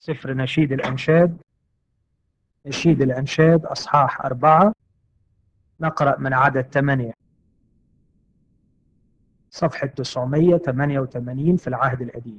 سفر نشيد الأنشاد نشيد الأنشاد أصحاح أربعة نقرأ من عدد ثمانية صفحة 988 في العهد القديم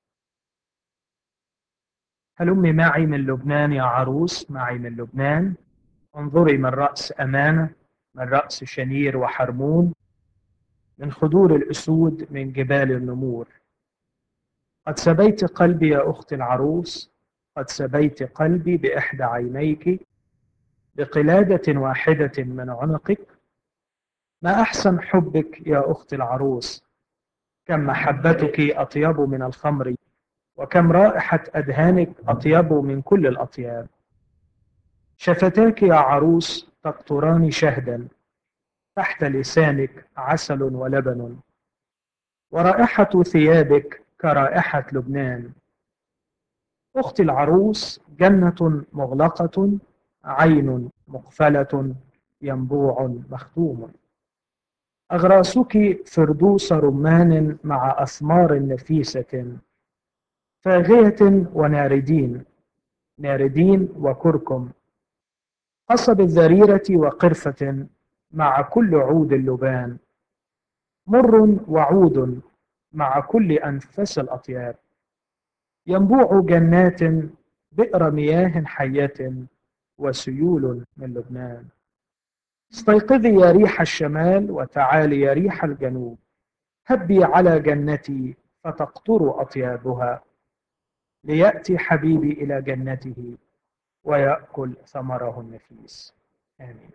هلمي معي من لبنان يا عروس معي من لبنان انظري من رأس أمانة من رأس شنير وحرمون من خدور الأسود من جبال النمور قد سبيت قلبي يا أختي العروس قد سبيت قلبي بإحدى عينيك بقلادة واحدة من عنقك ما أحسن حبك يا أختي العروس كم محبتك أطيب من الخمر وكم رائحة أدهانك أطيب من كل الأطياب شفتاك يا عروس تقطران شهدا تحت لسانك عسل ولبن ورائحة ثيابك كرائحة لبنان أختي العروس جنة مغلقة عين مقفلة ينبوع مختوم أغراسك فردوس رمان مع أثمار نفيسة فاغية وناردين ناردين وكركم قصب الذريرة وقرفة مع كل عود اللبان مر وعود مع كل أنفس الأطياب ينبوع جنات بئر مياه حية وسيول من لبنان استيقظي يا ريح الشمال وتعالي يا ريح الجنوب هبي على جنتي فتقطر أطيابها ليأتي حبيبي إلى جنته ويأكل ثمره النفيس آمين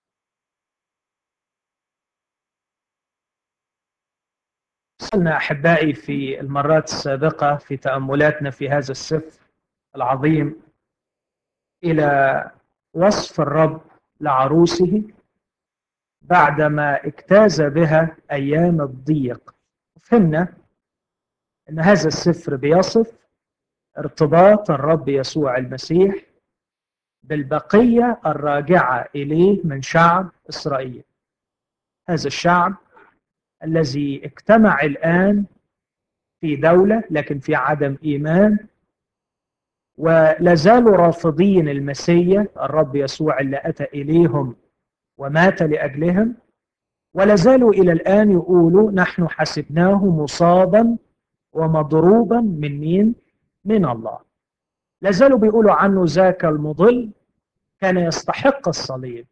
وصلنا أحبائي في المرات السابقة في تأملاتنا في هذا السفر العظيم إلى وصف الرب لعروسه بعدما اجتاز بها أيام الضيق فهمنا أن هذا السفر بيصف ارتباط الرب يسوع المسيح بالبقية الراجعة إليه من شعب إسرائيل هذا الشعب الذي اجتمع الآن في دولة لكن في عدم إيمان ولا زالوا رافضين المسيا الرب يسوع اللي أتى إليهم ومات لأجلهم ولا زالوا إلى الآن يقولوا نحن حسبناه مصابا ومضروبا من مين؟ من الله لا زالوا بيقولوا عنه ذاك المضل كان يستحق الصليب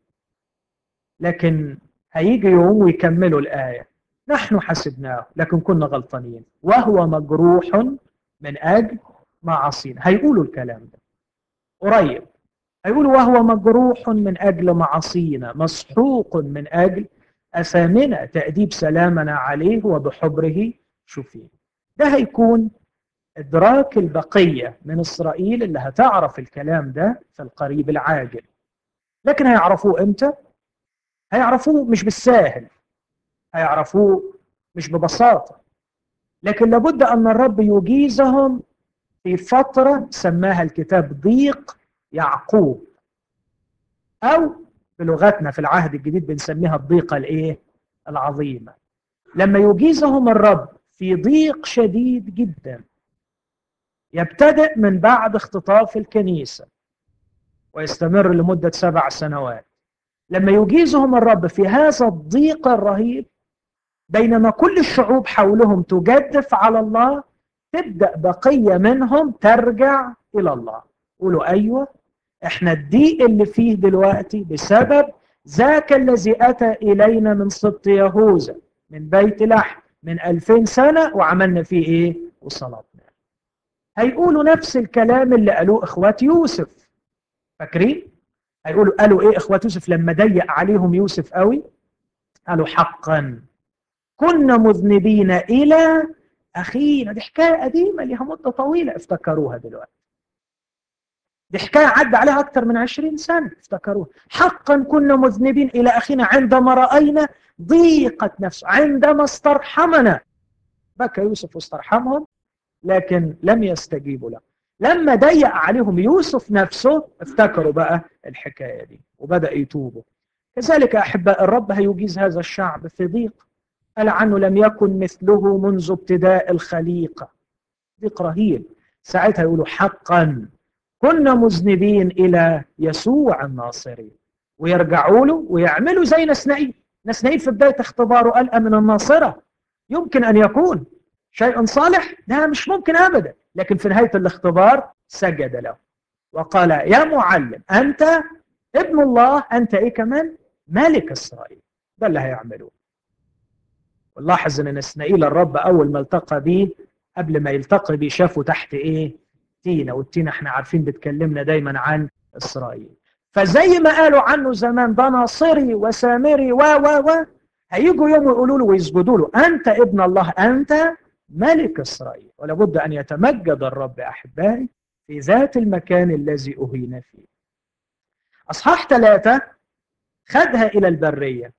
لكن هيجي يوم ويكملوا الآية نحن حسبناه لكن كنا غلطانين وهو مجروح من أجل معاصينا هيقولوا الكلام ده قريب هيقولوا وهو مجروح من أجل معاصينا مسحوق من أجل أثامنا تأديب سلامنا عليه وبحبره شفيه ده هيكون إدراك البقية من إسرائيل اللي هتعرف الكلام ده في القريب العاجل لكن هيعرفوه إمتى؟ هيعرفوه مش بالساهل هيعرفوه مش ببساطة لكن لابد أن الرب يجيزهم في فترة سماها الكتاب ضيق يعقوب أو بلغتنا في العهد الجديد بنسميها الضيقة الإيه؟ العظيمة لما يجيزهم الرب في ضيق شديد جدا يبتدئ من بعد اختطاف الكنيسة ويستمر لمدة سبع سنوات لما يجيزهم الرب في هذا الضيق الرهيب بينما كل الشعوب حولهم تجدف على الله تبدأ بقية منهم ترجع إلى الله قولوا أيوة احنا الضيق اللي فيه دلوقتي بسبب ذاك الذي أتى إلينا من سبط يهوذا من بيت لحم من ألفين سنة وعملنا فيه إيه وصلاتنا هيقولوا نفس الكلام اللي قالوه إخوات يوسف فاكرين هيقولوا قالوا إيه إخوات يوسف لما ضيق عليهم يوسف قوي قالوا حقا كنا مذنبين إلى أخينا دي حكاية قديمة ليها مدة طويلة افتكروها دلوقتي دي حكاية عدى عليها أكثر من عشرين سنة افتكروها حقا كنا مذنبين إلى أخينا عندما رأينا ضيقة نفسه عندما استرحمنا بكى يوسف واسترحمهم لكن لم يستجيبوا له لما ضيق عليهم يوسف نفسه افتكروا بقى الحكاية دي وبدأ يتوبوا كذلك أحباء الرب هيجيز هذا الشعب في ضيق قال عنه لم يكن مثله منذ ابتداء الخليقة ضيق رهيب ساعتها يقولوا حقا كنا مذنبين إلى يسوع الناصري ويرجعوا له ويعملوا زي نسنائيل نسنائيل في بداية اختباره قال من الناصرة يمكن أن يكون شيء صالح لا مش ممكن أبدا لكن في نهاية الاختبار سجد له وقال يا معلم أنت ابن الله أنت إيه كمان ملك إسرائيل ده اللي هيعملوه ونلاحظ ان نسنائيل الرب اول ما التقى بيه قبل ما يلتقي بيه شافه تحت ايه تينة والتينة احنا عارفين بتكلمنا دايما عن اسرائيل فزي ما قالوا عنه زمان ده ناصري وسامري و و و هيجوا يوم يقولوا له ويسجدوا له انت ابن الله انت ملك اسرائيل ولا بد ان يتمجد الرب احبائي في ذات المكان الذي اهين فيه اصحاح ثلاثة خدها الى البريه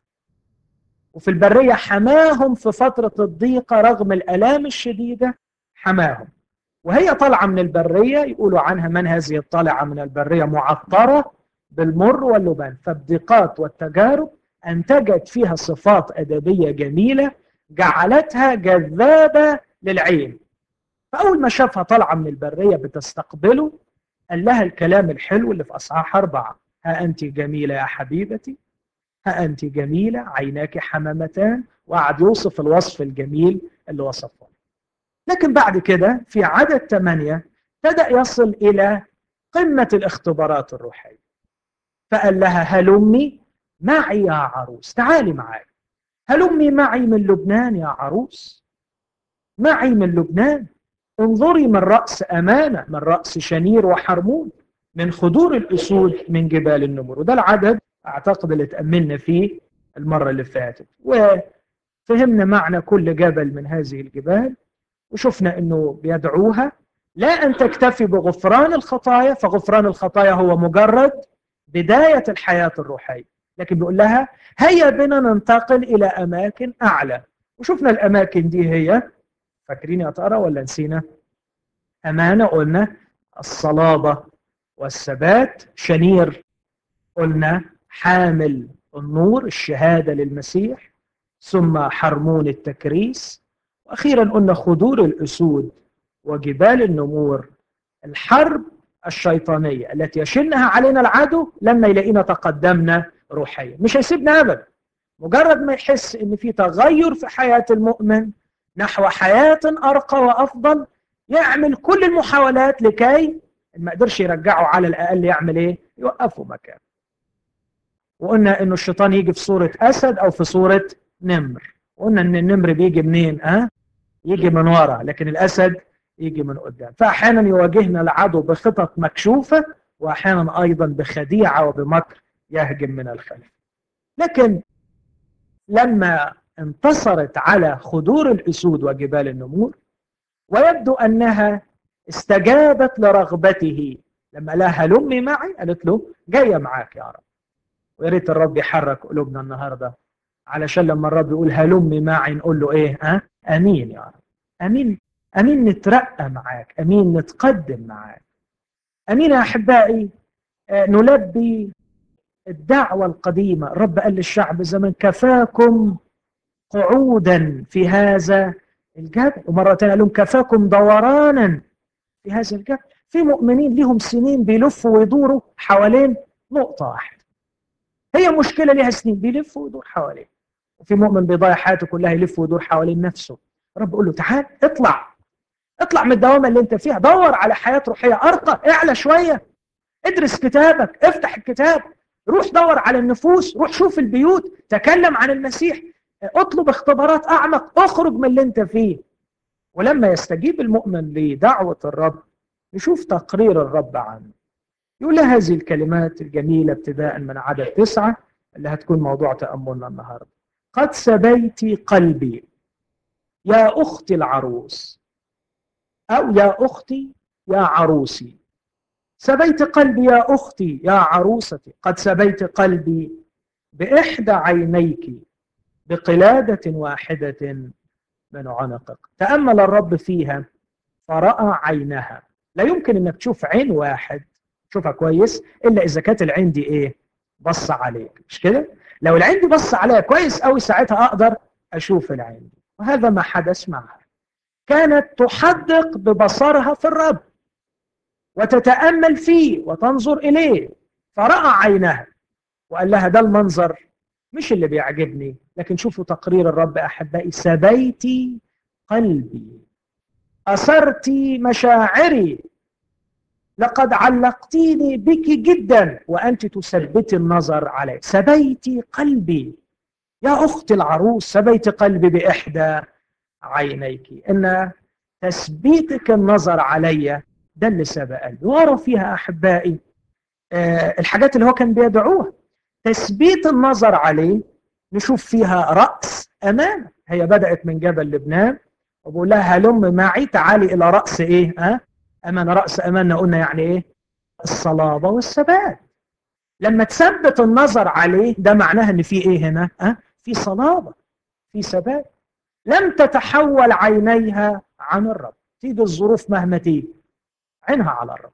وفي البرية حماهم في فترة الضيقة رغم الآلام الشديدة حماهم وهي طالعة من البرية يقولوا عنها من هذه الطالعة من البرية معطرة بالمر واللبان فالضيقات والتجارب أنتجت فيها صفات أدبية جميلة جعلتها جذابة للعين فأول ما شافها طالعة من البرية بتستقبله قال لها الكلام الحلو اللي في أصحاح أربعة ها أنت جميلة يا حبيبتي ها أنت جميلة عيناك حمامتان وقعد يوصف الوصف الجميل اللي وصفه لكن بعد كده في عدد ثمانية بدأ يصل إلى قمة الاختبارات الروحية فقال لها هلمي معي يا عروس تعالي معي هلمي معي من لبنان يا عروس معي من لبنان انظري من رأس أمانة من رأس شنير وحرمون من خدور الأسود من جبال النمر وده العدد اعتقد اللي تاملنا فيه المره اللي فاتت وفهمنا معنى كل جبل من هذه الجبال وشفنا انه بيدعوها لا ان تكتفي بغفران الخطايا فغفران الخطايا هو مجرد بدايه الحياه الروحيه لكن بيقول لها هيا بنا ننتقل الى اماكن اعلى وشفنا الاماكن دي هي فاكرين يا ترى ولا نسينا امانه قلنا الصلابه والثبات شنير قلنا حامل النور الشهادة للمسيح ثم حرمون التكريس وأخيرا قلنا خدور الأسود وجبال النمور الحرب الشيطانية التي يشنها علينا العدو لما يلاقينا تقدمنا روحيا مش هيسيبنا أبدا مجرد ما يحس ان في تغير في حياة المؤمن نحو حياة أرقى وأفضل يعمل كل المحاولات لكي ما قدرش يرجعه على الأقل يعمل إيه؟ يوقفه مكانه وقلنا انه الشيطان يجي في صورة اسد او في صورة نمر وقلنا ان النمر بيجي منين اه يجي من ورا لكن الاسد يجي من قدام فاحيانا يواجهنا العدو بخطط مكشوفة واحيانا ايضا بخديعة وبمكر يهجم من الخلف لكن لما انتصرت على خدور الاسود وجبال النمور ويبدو انها استجابت لرغبته لما لها هلمي معي قالت له جايه معاك يا رب ويا ريت الرب يحرك قلوبنا النهارده علشان لما الرب يقول هلمي معي نقول له ايه ها امين يا رب امين امين نترقى معاك امين نتقدم معاك امين يا احبائي آه نلبي الدعوة القديمة الرب قال للشعب زمان كفاكم قعودا في هذا الجبل ومرة ثانية قال لهم كفاكم دورانا في هذا الجبل في مؤمنين لهم سنين بيلفوا ويدوروا حوالين نقطة واحدة هي مشكلة ليها سنين بيلف ويدور حواليه وفي مؤمن بيضيع حياته كلها يلف ويدور حوالين نفسه رب يقول له تعال اطلع اطلع من الدوامة اللي انت فيها دور على حياة روحية ارقى اعلى شوية ادرس كتابك افتح الكتاب روح دور على النفوس روح شوف البيوت تكلم عن المسيح اطلب اختبارات اعمق اخرج من اللي انت فيه ولما يستجيب المؤمن لدعوة الرب نشوف تقرير الرب عنه يقول لها هذه الكلمات الجميلة ابتداء من عدد تسعة اللي هتكون موضوع تأملنا النهاردة قد سبيت قلبي يا أختي العروس أو يا أختي يا عروسي سبيت قلبي يا أختي يا عروستي قد سبيت قلبي بإحدى عينيك بقلادة واحدة من عنقك تأمل الرب فيها فرأى عينها لا يمكن أنك تشوف عين واحد شوفها كويس الا اذا كانت العين دي ايه بص عليك مش كده لو العين دي بص عليها كويس قوي ساعتها اقدر اشوف العين دي وهذا ما حدث معها كانت تحدق ببصرها في الرب وتتامل فيه وتنظر اليه فراى عينها وقال لها ده المنظر مش اللي بيعجبني لكن شوفوا تقرير الرب احبائي سبيتي قلبي اثرت مشاعري لقد علقتيني بك جدا وانت تثبتي النظر علي سبيتي قلبي يا اختي العروس سبيت قلبي باحدى عينيك ان تثبيتك النظر علي ده اللي سبق قلبي وارى فيها احبائي آه الحاجات اللي هو كان بيدعوها تثبيت النظر عليه نشوف فيها راس امانه هي بدات من جبل لبنان وبقول لها هلم معي تعالي الى راس ايه ها امانه راس امانه قلنا يعني ايه الصلابه والثبات لما تثبت النظر عليه ده معناها ان في ايه هنا ها في صلابه في ثبات لم تتحول عينيها عن الرب تيجي الظروف مهما تيجي عينها على الرب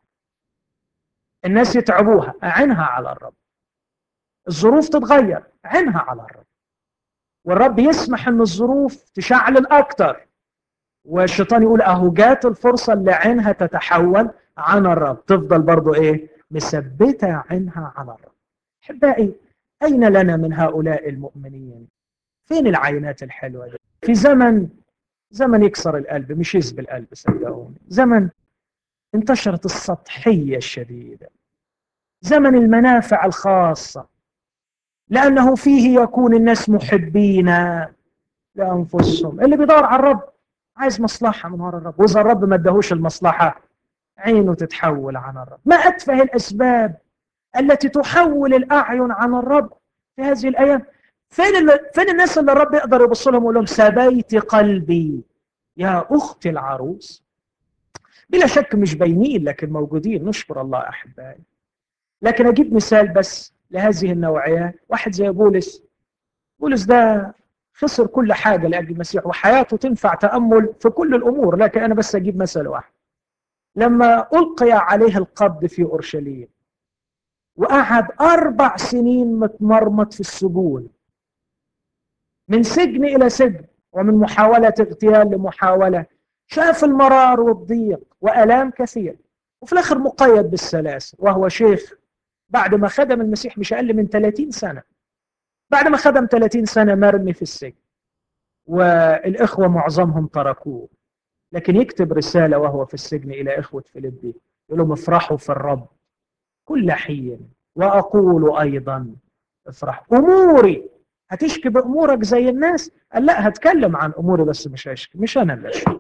الناس يتعبوها عينها على الرب الظروف تتغير عينها على الرب والرب يسمح ان الظروف تشعلل اكتر والشيطان يقول اهو جات الفرصه اللي عينها تتحول عن الرب تفضل برضو ايه مثبته عينها على الرب احبائي اين لنا من هؤلاء المؤمنين فين العينات الحلوه دي في زمن زمن يكسر القلب مش يسب القلب صدقوني زمن انتشرت السطحيه الشديده زمن المنافع الخاصه لانه فيه يكون الناس محبين لانفسهم اللي بيدور على الرب عايز مصلحه من وراء الرب واذا الرب ما اداهوش المصلحه عينه تتحول عن الرب ما اتفه الاسباب التي تحول الاعين عن الرب في هذه الايام فين فين الناس اللي الرب يقدر يبص لهم ويقول لهم سبيت قلبي يا اختي العروس بلا شك مش باينين لكن موجودين نشكر الله احبائي لكن اجيب مثال بس لهذه النوعيات واحد زي بولس بولس ده خسر كل حاجه لاجل المسيح وحياته تنفع تامل في كل الامور لكن انا بس اجيب مثل واحد لما القي عليه القبض في اورشليم وقعد اربع سنين متمرمط في السجون من سجن الى سجن ومن محاوله اغتيال لمحاوله شاف المرار والضيق والام كثير وفي الاخر مقيد بالسلاسل وهو شيخ بعد ما خدم المسيح مش اقل من 30 سنه بعد ما خدم 30 سنه مرمي في السجن والاخوه معظمهم تركوه لكن يكتب رساله وهو في السجن الى اخوه فيليبي يقول لهم افرحوا في الرب كل حين واقول ايضا افرحوا اموري هتشكي بامورك زي الناس قال لا هتكلم عن اموري بس مش هشكي مش انا اللي اشكي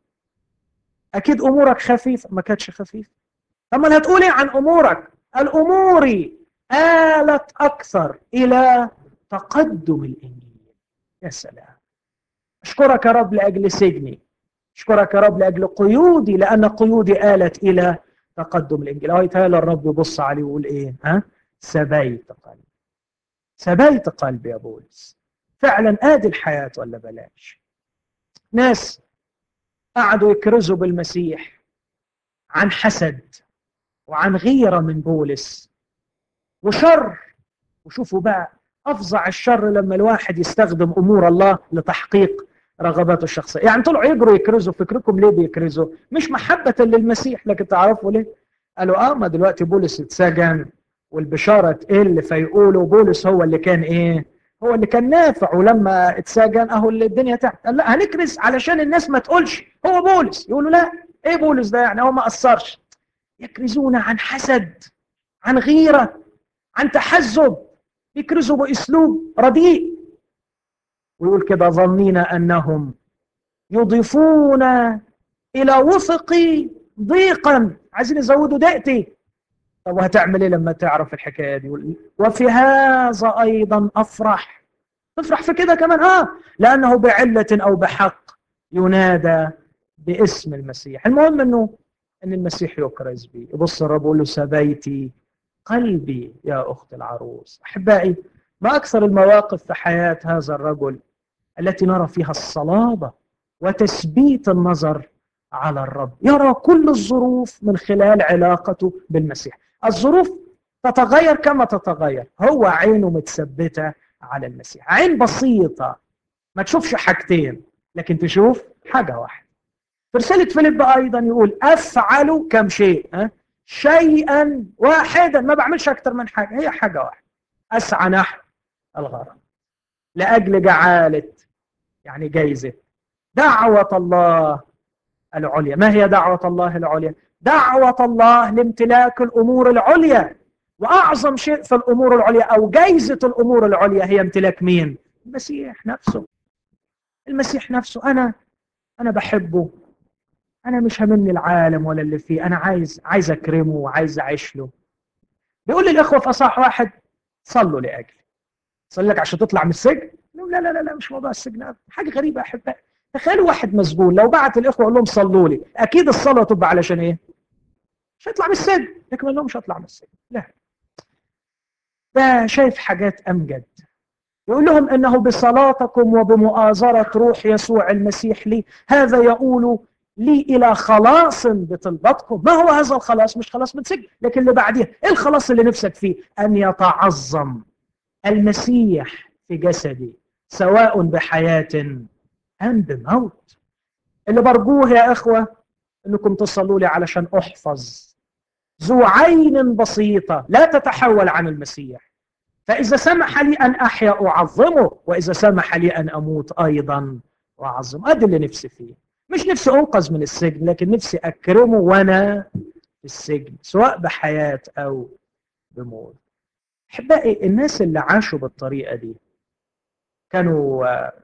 اكيد امورك خفيفه ما كانتش خفيفه اما هتقولي عن امورك الامور آلت اكثر الى تقدم الانجيل يا سلام اشكرك يا رب لاجل سجني اشكرك يا رب لاجل قيودي لان قيودي آلت الى تقدم الانجيل هو يتهيأ الرب يبص عليه ويقول ايه ها سبيت قلبي سبيت قلبي يا بولس فعلا ادي الحياه ولا بلاش ناس قعدوا يكرزوا بالمسيح عن حسد وعن غيره من بولس وشر وشوفوا بقى افظع الشر لما الواحد يستخدم امور الله لتحقيق رغباته الشخصيه يعني طلعوا يجروا يكرزوا فكركم ليه بيكرزوا مش محبه للمسيح لكن تعرفوا ليه قالوا اه ما دلوقتي بولس اتسجن والبشاره تقل فيقولوا بولس هو اللي كان ايه هو اللي كان نافع ولما اتسجن اهو اللي الدنيا تحت قال لا هنكرز علشان الناس ما تقولش هو بولس يقولوا لا ايه بولس ده يعني هو ما اثرش يكرزون عن حسد عن غيره عن تحزب يكرزوا باسلوب رديء ويقول كده ظنين انهم يضيفون الى وثقي ضيقا عايزين يزودوا دقتي طب وهتعمل ايه لما تعرف الحكايه دي وفي هذا ايضا افرح تفرح في كده كمان اه لانه بعله او بحق ينادى باسم المسيح المهم انه ان المسيح يكرز بي يبص الرب يقول له سبيتي قلبي يا اخت العروس احبائي ما اكثر المواقف في حياه هذا الرجل التي نرى فيها الصلابه وتثبيت النظر على الرب يرى كل الظروف من خلال علاقته بالمسيح الظروف تتغير كما تتغير هو عينه متثبته على المسيح عين بسيطه ما تشوفش حاجتين لكن تشوف حاجه واحده في رساله فيليب ايضا يقول افعل كم شيء ها شيئا واحدا ما بعملش اكتر من حاجه هي حاجه واحده اسعى نحو الغرض لاجل جعاله يعني جايزه دعوه الله العليا ما هي دعوه الله العليا دعوه الله لامتلاك الامور العليا واعظم شيء في الامور العليا او جايزه الامور العليا هي امتلاك مين المسيح نفسه المسيح نفسه انا انا بحبه انا مش همني العالم ولا اللي فيه انا عايز عايز اكرمه وعايز اعيش له بيقول للاخوه في اصح واحد صلوا لاجلي صلي لك عشان تطلع من السجن لا لا لا لا مش موضوع السجن حاجه غريبه احبائي تخيلوا واحد مسجون لو بعت الاخوه قال لهم صلوا لي اكيد الصلاه تبقى علشان ايه مش هيطلع من السجن لكن ما مش هطلع من السجن لا ده شايف حاجات امجد يقول لهم انه بصلاتكم وبمؤازره روح يسوع المسيح لي هذا يقول لي الى خلاص بطلبتكم ما هو هذا الخلاص مش خلاص من سجن لكن اللي بعديها ايه الخلاص اللي نفسك فيه ان يتعظم المسيح في جسدي سواء بحياه ام بموت اللي برجوه يا اخوه انكم تصلوا لي علشان احفظ ذو عين بسيطه لا تتحول عن المسيح فاذا سمح لي ان احيا اعظمه واذا سمح لي ان اموت ايضا اعظمه ادي اللي نفسي فيه مش نفسي انقذ من السجن لكن نفسي اكرمه وانا في السجن سواء بحياه او بموت احبائي الناس اللي عاشوا بالطريقه دي كانوا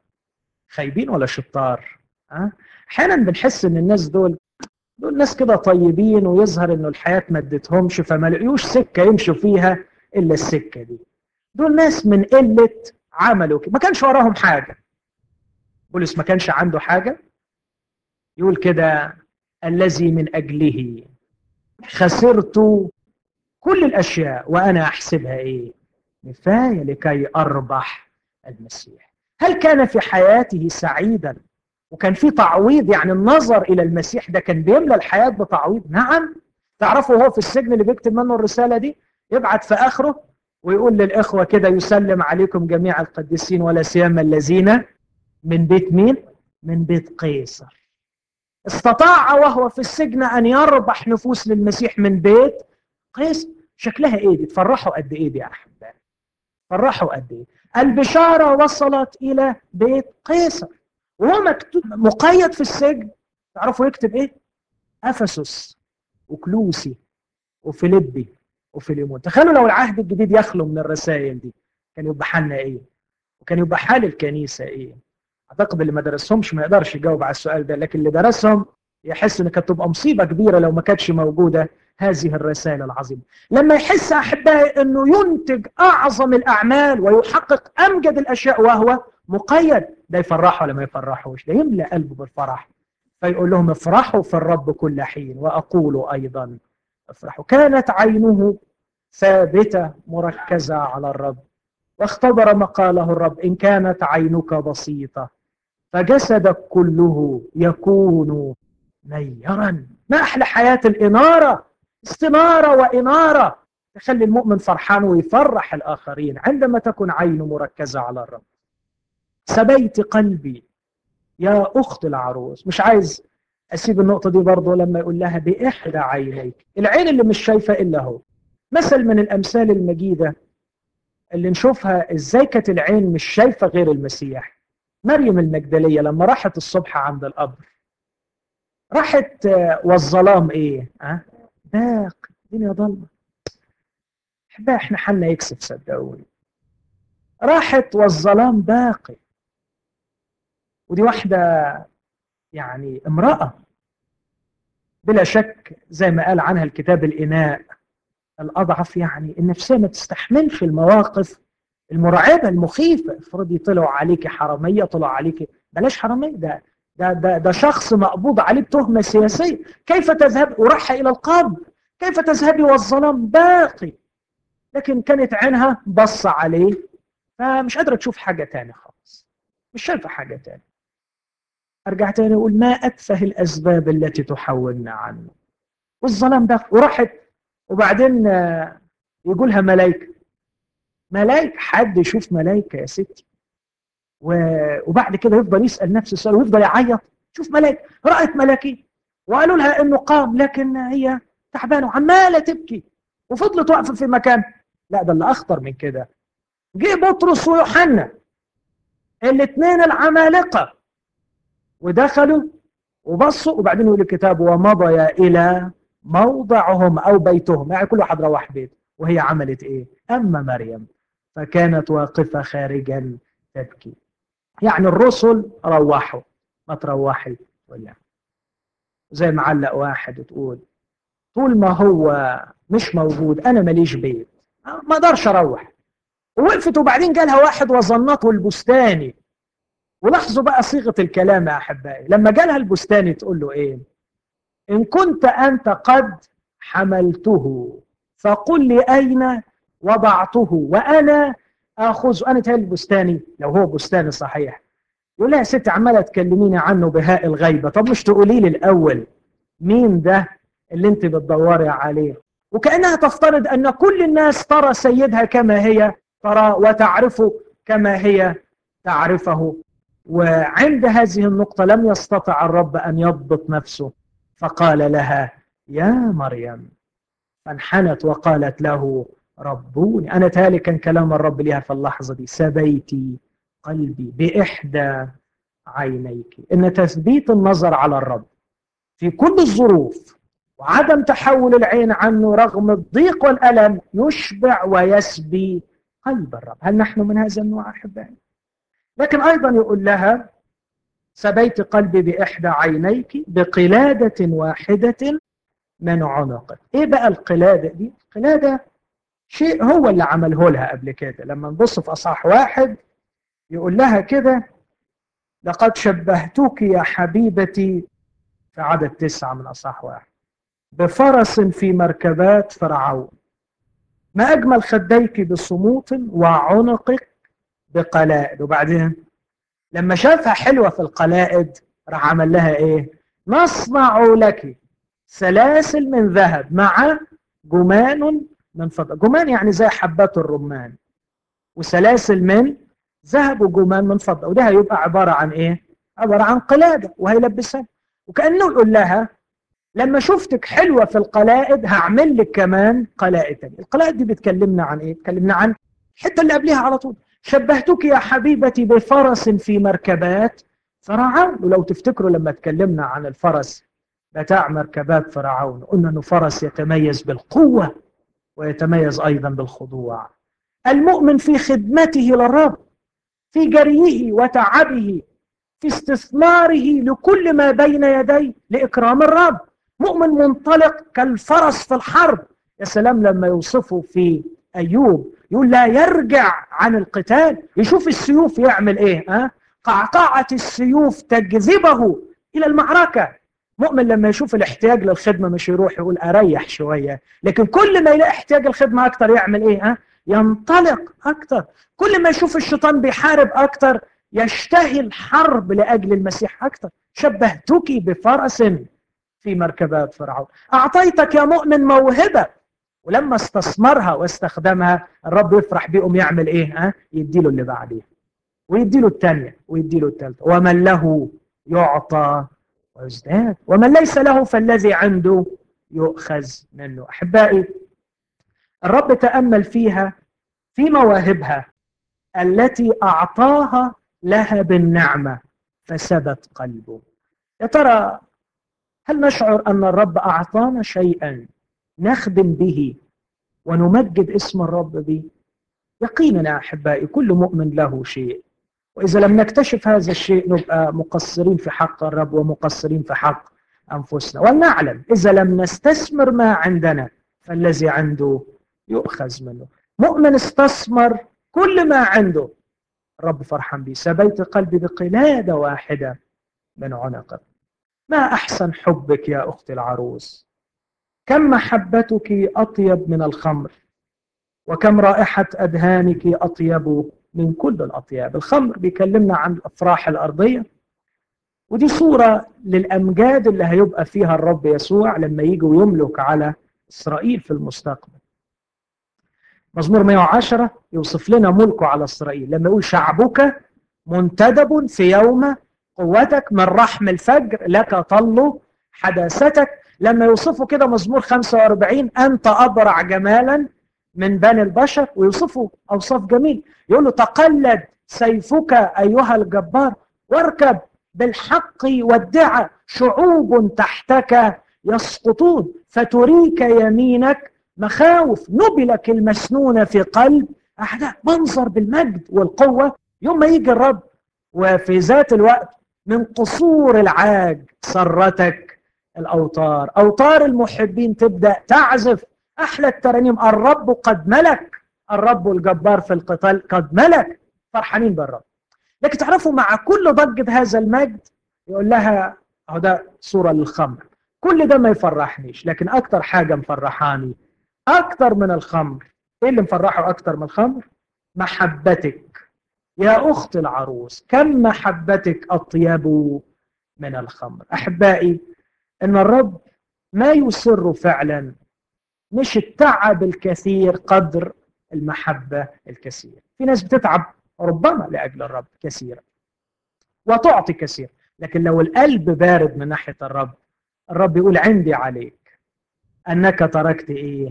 خايبين ولا شطار أه؟ احيانا بنحس ان الناس دول دول ناس كده طيبين ويظهر انه الحياه ما ادتهمش فما لقيوش سكه يمشوا فيها الا السكه دي دول ناس من قله عملوا كده ما كانش وراهم حاجه بولس ما كانش عنده حاجه يقول كده الذي من اجله خسرت كل الاشياء وانا احسبها ايه نفايه لكي اربح المسيح هل كان في حياته سعيدا وكان في تعويض يعني النظر الى المسيح ده كان بيملى الحياه بتعويض نعم تعرفوا هو في السجن اللي بيكتب منه الرساله دي يبعت في اخره ويقول للاخوه كده يسلم عليكم جميع القديسين ولا سيما الذين من بيت مين من بيت قيصر استطاع وهو في السجن ان يربح نفوس للمسيح من بيت قيصر شكلها ايه دي تفرحوا قد ايه دي يا احبائي فرحوا قد ايه البشاره وصلت الى بيت قيصر وهو مكتوب مقيد في السجن تعرفوا يكتب ايه افسس وكلوسي وفيليبي وفيليمون تخيلوا لو العهد الجديد يخلو من الرسائل دي كان يبقى حالنا ايه وكان يبقى حال الكنيسه ايه اعتقد اللي ما درسهمش ما يقدرش يجاوب على السؤال ده لكن اللي درسهم يحس ان كانت تبقى مصيبه كبيره لو ما كانتش موجوده هذه الرسائل العظيمه لما يحس احبائي انه ينتج اعظم الاعمال ويحقق امجد الاشياء وهو مقيد ده يفرحه ولا ما يفرحوش ده يملى قلبه بالفرح فيقول لهم افرحوا في الرب كل حين واقول ايضا افرحوا كانت عينه ثابته مركزه على الرب واختبر ما قاله الرب ان كانت عينك بسيطه فجسدك كله يكون نيرا ما احلى حياه الاناره استناره واناره تخلي المؤمن فرحان ويفرح الاخرين عندما تكون عينه مركزه على الرب سبيت قلبي يا اخت العروس مش عايز اسيب النقطه دي برضه لما يقول لها باحدى عينيك العين اللي مش شايفه الا هو مثل من الامثال المجيده اللي نشوفها ازاي كانت العين مش شايفه غير المسيح مريم المجدليه لما راحت الصبح عند القبر راحت والظلام ايه ها أه؟ باق الدنيا ضلمه احبائي احنا حالنا يكسب صدقوني راحت والظلام باقي ودي واحده يعني امراه بلا شك زي ما قال عنها الكتاب الاناء الاضعف يعني النفسيه ما تستحملش المواقف المرعبه المخيفه افرضي طلعوا عليك حراميه طلعوا عليك بلاش حراميه ده ده ده ده شخص مقبوض عليه بتهمه سياسيه كيف تذهب وراح الى القبر كيف تذهبي والظلام باقي لكن كانت عينها بص عليه فمش قادره تشوف حاجه تاني خالص مش شايفه حاجه تاني ارجع تاني اقول ما اتفه الاسباب التي تحولنا عنه والظلام ده وراحت وبعدين يقولها ملائكه ملائكه حد يشوف ملائكه يا ستي وبعد كده يفضل يسال نفس السؤال ويفضل يعيط شوف ملائكه رات ملاكين وقالوا لها انه قام لكن هي تعبانه وعماله تبكي وفضلت واقفه في مكان لا ده اللي اخطر من كده جه بطرس ويوحنا الاثنين العمالقه ودخلوا وبصوا وبعدين يقول الكتاب ومضيا الى موضعهم او بيتهم يعني كل واحد روح بيته وهي عملت ايه اما مريم فكانت واقفه خارجا تبكي يعني الرسل روحوا ما تروحي ولا زي ما علق واحد تقول طول ما هو مش موجود انا ماليش بيت ما اقدرش اروح ووقفت وبعدين جالها واحد وظنته البستاني ولاحظوا بقى صيغه الكلام يا احبائي لما جالها البستاني تقول له ايه ان كنت انت قد حملته فقل لي اين وضعته وانا اخذ انا تهيألي البستاني لو هو بستاني صحيح يقول لها يا ست عماله تكلميني عنه بهاء الغيبه طب مش تقولي لي الاول مين ده اللي انت بتدوري عليه وكانها تفترض ان كل الناس ترى سيدها كما هي ترى وتعرفه كما هي تعرفه وعند هذه النقطه لم يستطع الرب ان يضبط نفسه فقال لها يا مريم فانحنت وقالت له ربوني انا تالي كان كلام الرب لها في اللحظه دي سبيتي قلبي باحدى عينيك ان تثبيت النظر على الرب في كل الظروف وعدم تحول العين عنه رغم الضيق والالم يشبع ويسبي قلب الرب هل نحن من هذا النوع احبائي لكن ايضا يقول لها سبيت قلبي باحدى عينيك بقلاده واحده من عنقك ايه بقى القلاده دي القلاده شيء هو اللي عمله لها قبل كده لما نبص في اصحاح واحد يقول لها كده لقد شبهتك يا حبيبتي في عدد تسعة من أصحاح واحد بفرس في مركبات فرعون ما أجمل خديك بصموت وعنقك بقلائد وبعدين لما شافها حلوة في القلائد راح عمل لها إيه نصنع لك سلاسل من ذهب مع جمان من فضة جمان يعني زي حبات الرمان وسلاسل من ذهب وجمان من فضة وده هيبقى عبارة عن إيه عبارة عن قلادة وهيلبسها وكأنه يقول لها لما شفتك حلوة في القلائد هعمل لك كمان قلائد تانية القلائد دي بتكلمنا عن ايه بتكلمنا عن الحتة اللي قبلها على طول شبهتك يا حبيبتي بفرس في مركبات فرعون ولو تفتكروا لما اتكلمنا عن الفرس بتاع مركبات فرعون قلنا انه فرس يتميز بالقوة ويتميز ايضا بالخضوع المؤمن في خدمته للرب في جريه وتعبه في استثماره لكل ما بين يديه لإكرام الرب مؤمن منطلق كالفرس في الحرب يا سلام لما يوصفه في أيوب يقول لا يرجع عن القتال يشوف السيوف يعمل ايه ها قعقعة السيوف تجذبه إلى المعركة مؤمن لما يشوف الاحتياج للخدمة مش يروح يقول أريح شوية لكن كل ما يلاقي احتياج الخدمة أكتر يعمل إيه ها ينطلق أكتر كل ما يشوف الشيطان بيحارب أكتر يشتهي الحرب لأجل المسيح أكثر شبهتك بفرس في مركبات فرعون أعطيتك يا مؤمن موهبة ولما استثمرها واستخدمها الرب يفرح بيهم يعمل إيه ها؟ يديله اللي بعديه ويديله الثانية ويديله الثالثة ومن له يعطى ويزداد ومن ليس له فالذي عنده يؤخذ منه أحبائي الرب تأمل فيها في مواهبها التي أعطاها لها بالنعمة فثبت قلبه يا ترى هل نشعر أن الرب أعطانا شيئا نخدم به ونمجد اسم الرب به يقينا يا أحبائي كل مؤمن له شيء وإذا لم نكتشف هذا الشيء نبقى مقصرين في حق الرب ومقصرين في حق أنفسنا ولنعلم إذا لم نستثمر ما عندنا فالذي عنده يؤخذ منه مؤمن استثمر كل ما عنده الرب فرحان بي سبيت قلبي بقلادة واحدة من عنقك ما أحسن حبك يا أختي العروس كم محبتك أطيب من الخمر وكم رائحة أدهانك أطيب من كل الأطياب الخمر بيكلمنا عن الأفراح الأرضية ودي صورة للأمجاد اللي هيبقى فيها الرب يسوع لما يجي ويملك على إسرائيل في المستقبل مزمور 110 يوصف لنا ملكه على إسرائيل لما يقول شعبك منتدب في يوم قوتك من رحم الفجر لك طل حداثتك لما يوصفوا كده مزمور 45 أنت أبرع جمالا من بني البشر ويوصفوا أوصاف جميل يقول له تقلد سيفك أيها الجبار واركب بالحق والدعة شعوب تحتك يسقطون فتريك يمينك مخاوف نبلك المسنونة في قلب أحداث منظر بالمجد والقوة يوم ما يجي الرب وفي ذات الوقت من قصور العاج سرتك الأوتار أوتار المحبين تبدأ تعزف أحلى الترانيم الرب قد ملك الرب الجبار في القتال قد ملك فرحانين بالرب لكن تعرفوا مع كل ضجة هذا المجد يقول لها اهو ده صورة للخمر كل ده ما يفرحنيش لكن أكتر حاجة مفرحاني أكتر من الخمر إيه اللي مفرحه أكتر من الخمر؟ محبتك يا أخت العروس كم محبتك أطيب من الخمر أحبائي إن الرب ما يسر فعلا مش التعب الكثير قدر المحبة الكثير في ناس بتتعب ربما لأجل الرب كثيرا وتعطي كثير لكن لو القلب بارد من ناحية الرب الرب يقول عندي عليك أنك تركت إيه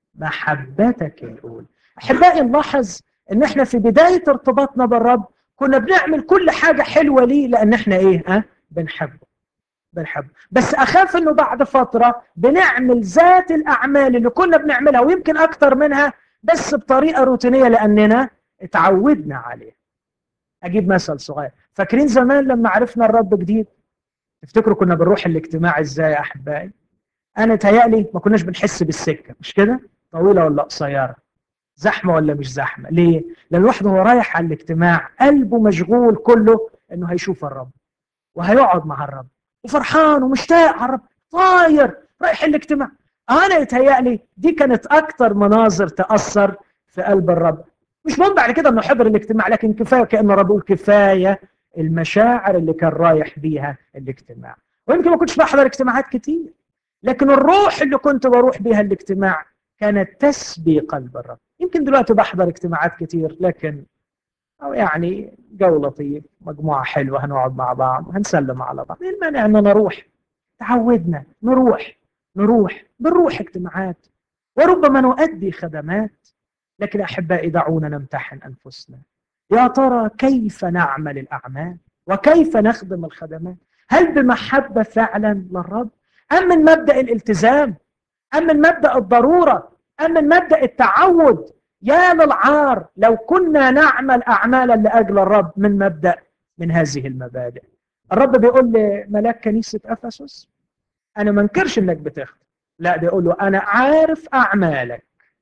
محبتك الأولى أحبائي نلاحظ ان احنا في بدايه ارتباطنا بالرب كنا بنعمل كل حاجه حلوه ليه لان احنا ايه ها بنحبه بنحبه بس اخاف انه بعد فتره بنعمل ذات الاعمال اللي كنا بنعملها ويمكن اكتر منها بس بطريقه روتينيه لاننا اتعودنا عليها اجيب مثل صغير فاكرين زمان لما عرفنا الرب جديد تفتكروا كنا بنروح الاجتماع ازاي يا احبائي انا تهيألي ما كناش بنحس بالسكه مش كده طويله ولا قصيره زحمه ولا مش زحمه ليه لان الواحد وهو رايح على الاجتماع قلبه مشغول كله انه هيشوف الرب وهيقعد مع الرب وفرحان ومشتاق على الرب طاير رايح الاجتماع انا يتهيألي دي كانت اكتر مناظر تاثر في قلب الرب مش مهم بعد كده انه حضر الاجتماع لكن كفايه كان الرب يقول كفايه المشاعر اللي كان رايح بيها الاجتماع ويمكن ما كنتش بحضر اجتماعات كتير لكن الروح اللي كنت بروح بيها الاجتماع كانت تسبي قلب الرب يمكن دلوقتي بحضر اجتماعات كتير لكن أو يعني جو لطيف مجموعة حلوة هنقعد مع بعض هنسلم على بعض ايه المانع ان نروح تعودنا نروح نروح بنروح اجتماعات وربما نؤدي خدمات لكن أحبائي دعونا نمتحن أنفسنا يا ترى كيف نعمل الأعمال وكيف نخدم الخدمات هل بمحبة فعلا للرب أم من مبدأ الالتزام أم من مبدأ الضرورة أم من مبدأ التعود يا للعار لو كنا نعمل أعمالا لأجل الرب من مبدأ من هذه المبادئ الرب بيقول لملاك كنيسة أفسس أنا ما انكرش إنك بتخدم لا بيقول له أنا عارف أعمالك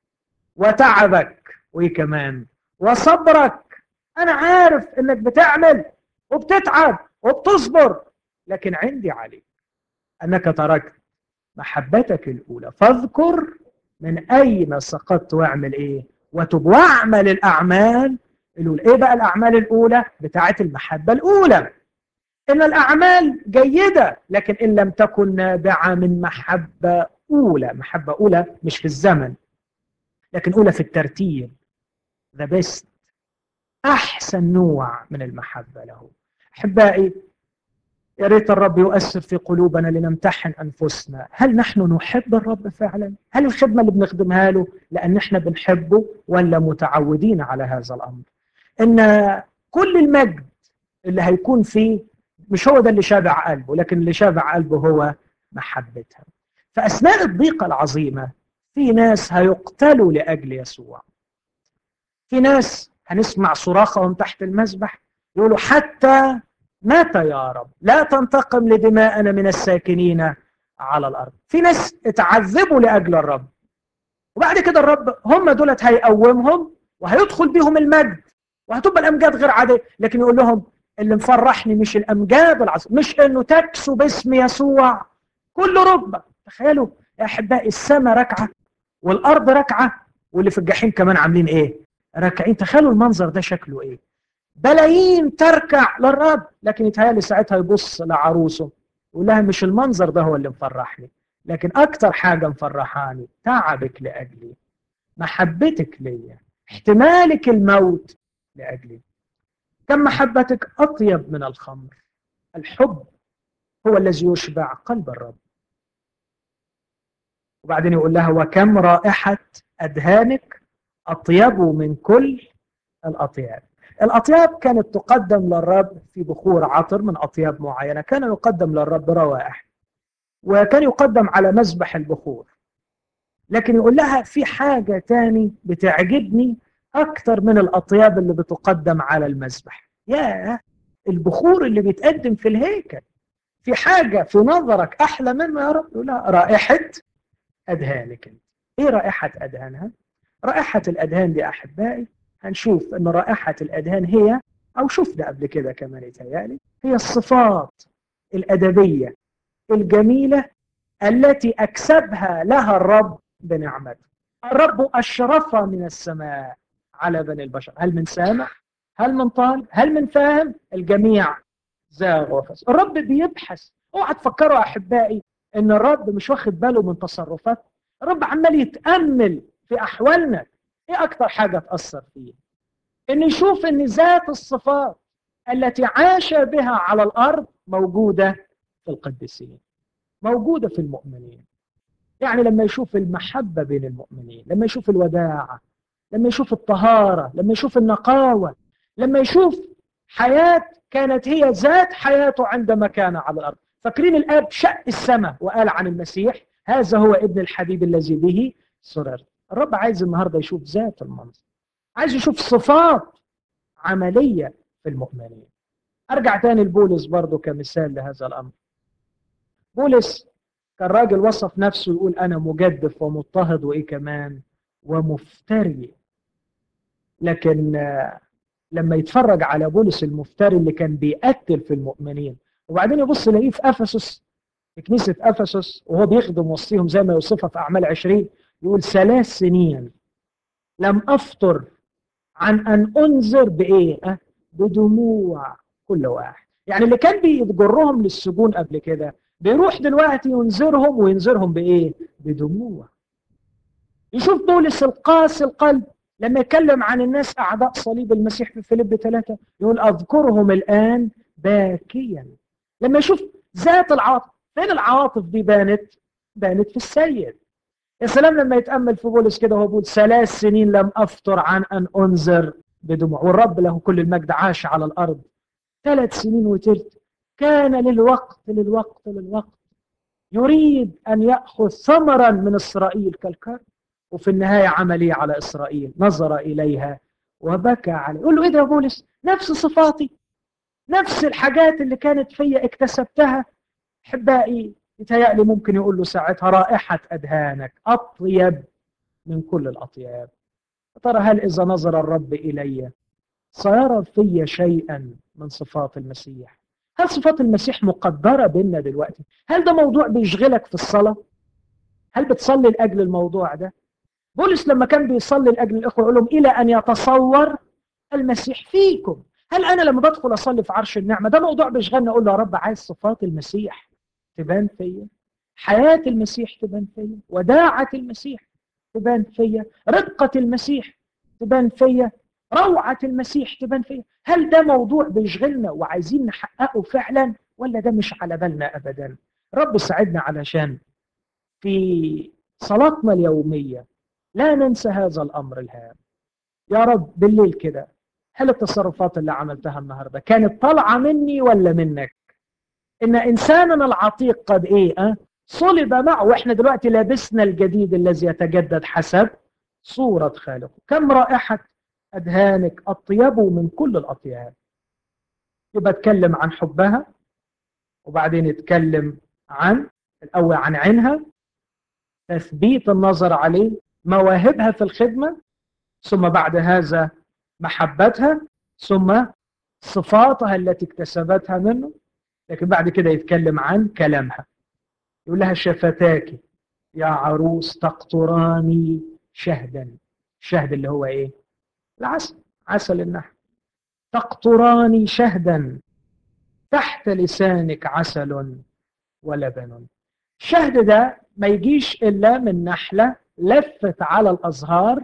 وتعبك وإيه كمان وصبرك أنا عارف إنك بتعمل وبتتعب وبتصبر لكن عندي عليك أنك تركت محبتك الأولى فاذكر من أين سقطت واعمل إيه وتب واعمل الأعمال الأولى إيه بقى الأعمال الأولى بتاعت المحبة الأولى إن الأعمال جيدة لكن إن لم تكن نابعة من محبة أولى محبة أولى مش في الزمن لكن أولى في الترتيب ذا بيست أحسن نوع من المحبة له أحبائي يا ريت الرب يؤثر في قلوبنا لنمتحن انفسنا، هل نحن نحب الرب فعلا؟ هل الخدمه اللي بنخدمها له لان احنا بنحبه ولا متعودين على هذا الامر؟ ان كل المجد اللي هيكون فيه مش هو ده اللي شابع قلبه، لكن اللي شابع قلبه هو محبتها. فاثناء الضيقه العظيمه في ناس هيقتلوا لاجل يسوع. في ناس هنسمع صراخهم تحت المذبح يقولوا حتى متى يا رب لا تنتقم لدماءنا من الساكنين على الارض في ناس اتعذبوا لاجل الرب وبعد كده الرب هم دولت هيقومهم وهيدخل بيهم المجد وهتبقى الامجاد غير عاديه لكن يقول لهم اللي مفرحني مش الامجاد العظيمه مش انه تكسو باسم يسوع كل ركبه تخيلوا يا احبائي السماء ركعه والارض ركعه واللي في الجحيم كمان عاملين ايه راكعين تخيلوا المنظر ده شكله ايه بلايين تركع للرب لكن يتهيألي ساعتها يبص لعروسه يقول لها مش المنظر ده هو اللي مفرحني لكن أكتر حاجة مفرحاني تعبك لأجلي محبتك ليا احتمالك الموت لأجلي كم محبتك أطيب من الخمر الحب هو الذي يشبع قلب الرب وبعدين يقول لها وكم رائحة أدهانك أطيب من كل الأطياب الأطياب كانت تقدم للرب في بخور عطر من أطياب معينة كان يقدم للرب روائح وكان يقدم على مذبح البخور لكن يقول لها في حاجة تاني بتعجبني أكتر من الأطياب اللي بتقدم على المذبح يا البخور اللي بيتقدم في الهيكل في حاجة في نظرك أحلى منه يا رب يقول لها رائحة أدهانك انت إيه رائحة أدهانها؟ رائحة الأدهان دي أحبائي هنشوف أن رائحة الأدهان هي أو شفنا قبل كده كمان يتهيألي هي الصفات الأدبية الجميلة التي أكسبها لها الرب بنعمته الرب أشرف من السماء على بني البشر هل من سامع؟ هل من طالب؟ هل من فاهم؟ الجميع زاغ وفسد الرب بيبحث اوعى تفكروا أحبائي ان الرب مش واخد باله من تصرفات الرب عمال يتامل في احوالنا ايه اكتر حاجه تاثر فيه ان يشوف ان ذات الصفات التي عاش بها على الارض موجوده في القديسين موجوده في المؤمنين يعني لما يشوف المحبه بين المؤمنين لما يشوف الوداعه لما يشوف الطهاره لما يشوف النقاوه لما يشوف حياه كانت هي ذات حياته عندما كان على الارض فاكرين الاب شق السماء وقال عن المسيح هذا هو ابن الحبيب الذي به سررت الرب عايز النهارده يشوف ذات المنظر عايز يشوف صفات عمليه في المؤمنين ارجع تاني لبولس برضه كمثال لهذا الامر بولس كان راجل وصف نفسه يقول انا مجدف ومضطهد وايه كمان ومفتري لكن لما يتفرج على بولس المفتري اللي كان بيقتل في المؤمنين وبعدين يبص يلاقيه في افسس في كنيسه افسس وهو بيخدم وسطهم زي ما يوصفها في اعمال 20 يقول ثلاث سنين لم افطر عن ان انذر بايه؟ أه؟ بدموع كل واحد يعني اللي كان بيجرهم للسجون قبل كده بيروح دلوقتي ينذرهم وينذرهم بايه؟ بدموع يشوف بولس القاسي القلب لما يتكلم عن الناس اعداء صليب المسيح في فيليب ثلاثه يقول اذكرهم الان باكيا لما يشوف ذات العاطفه فين العواطف دي بانت بانت في السيد يا سلام لما يتامل في بولس كده وهو بيقول ثلاث سنين لم افطر عن ان انذر بدموع والرب له كل المجد عاش على الارض ثلاث سنين وتلت كان للوقت للوقت للوقت يريد ان ياخذ ثمرا من اسرائيل كالكرم وفي النهايه عمل ايه على اسرائيل نظر اليها وبكى عليه يقول له ايه ده يا بولس نفس صفاتي نفس الحاجات اللي كانت فيا اكتسبتها احبائي يتهيألي ممكن يقول له ساعتها رائحة أدهانك أطيب من كل الأطياب ترى هل إذا نظر الرب إلي سيرى في شيئا من صفات المسيح هل صفات المسيح مقدرة بيننا دلوقتي هل ده موضوع بيشغلك في الصلاة هل بتصلي لأجل الموضوع ده بولس لما كان بيصلي لأجل الإخوة يقول لهم إلى أن يتصور المسيح فيكم هل انا لما بدخل اصلي في عرش النعمه ده موضوع بيشغلني اقول له يا رب عايز صفات المسيح تبان فيا حياه المسيح تبان فيا وداعه المسيح تبان فيا رقه المسيح تبان فيا روعه المسيح تبان فيا هل ده موضوع بيشغلنا وعايزين نحققه فعلا ولا ده مش على بالنا ابدا رب ساعدنا علشان في صلاتنا اليوميه لا ننسى هذا الامر الهام يا رب بالليل كده هل التصرفات اللي عملتها النهارده كانت طالعه مني ولا منك؟ ان انساننا العتيق قد ايه؟ أه؟ صلب معه واحنا دلوقتي لابسنا الجديد الذي يتجدد حسب صوره خالقه، كم رائحه ادهانك اطيب من كل الاطياب. يبقى اتكلم عن حبها وبعدين يتكلم عن الاول عن عينها تثبيت النظر عليه مواهبها في الخدمه ثم بعد هذا محبتها ثم صفاتها التي اكتسبتها منه لكن بعد كده يتكلم عن كلامها يقول لها شفتاك يا عروس تقطراني شهدا شهد اللي هو ايه العسل عسل النحل تقطراني شهدا تحت لسانك عسل ولبن الشهد ده ما يجيش الا من نحله لفت على الازهار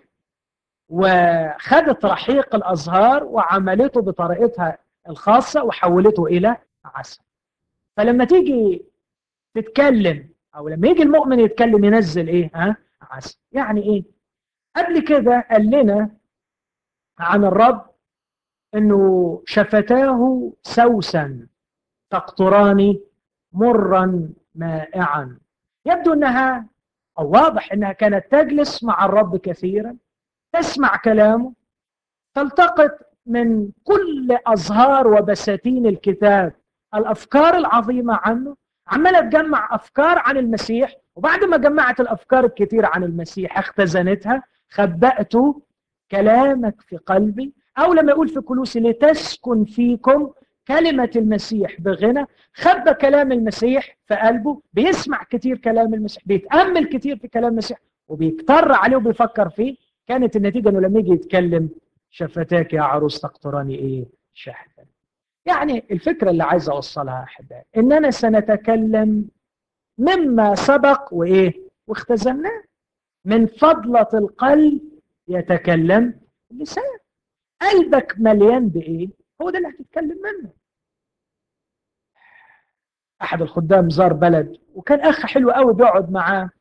وخدت رحيق الازهار وعملته بطريقتها الخاصه وحولته الى عسل فلما تيجي تتكلم او لما يجي المؤمن يتكلم ينزل ايه ها عسل يعني ايه قبل كده قال لنا عن الرب انه شفتاه سوسا تقطران مرا مائعا يبدو انها او واضح انها كانت تجلس مع الرب كثيرا تسمع كلامه تلتقط من كل ازهار وبساتين الكتاب الافكار العظيمه عنه عماله تجمع افكار عن المسيح وبعد ما جمعت الافكار الكثيره عن المسيح اختزنتها خبأت كلامك في قلبي او لما يقول في كلوسي لتسكن فيكم كلمة المسيح بغنى خبى كلام المسيح في قلبه بيسمع كتير كلام المسيح بيتأمل كتير في كلام المسيح وبيكتر عليه وبيفكر فيه كانت النتيجة انه لما يجي يتكلم شفتاك يا عروس تقطراني ايه شهدا يعني الفكرة اللي عايز اوصلها احبائي اننا سنتكلم مما سبق وايه واختزلناه من فضلة القلب يتكلم اللسان قلبك مليان بايه هو ده اللي هتتكلم منه احد الخدام زار بلد وكان اخ حلو قوي بيقعد معاه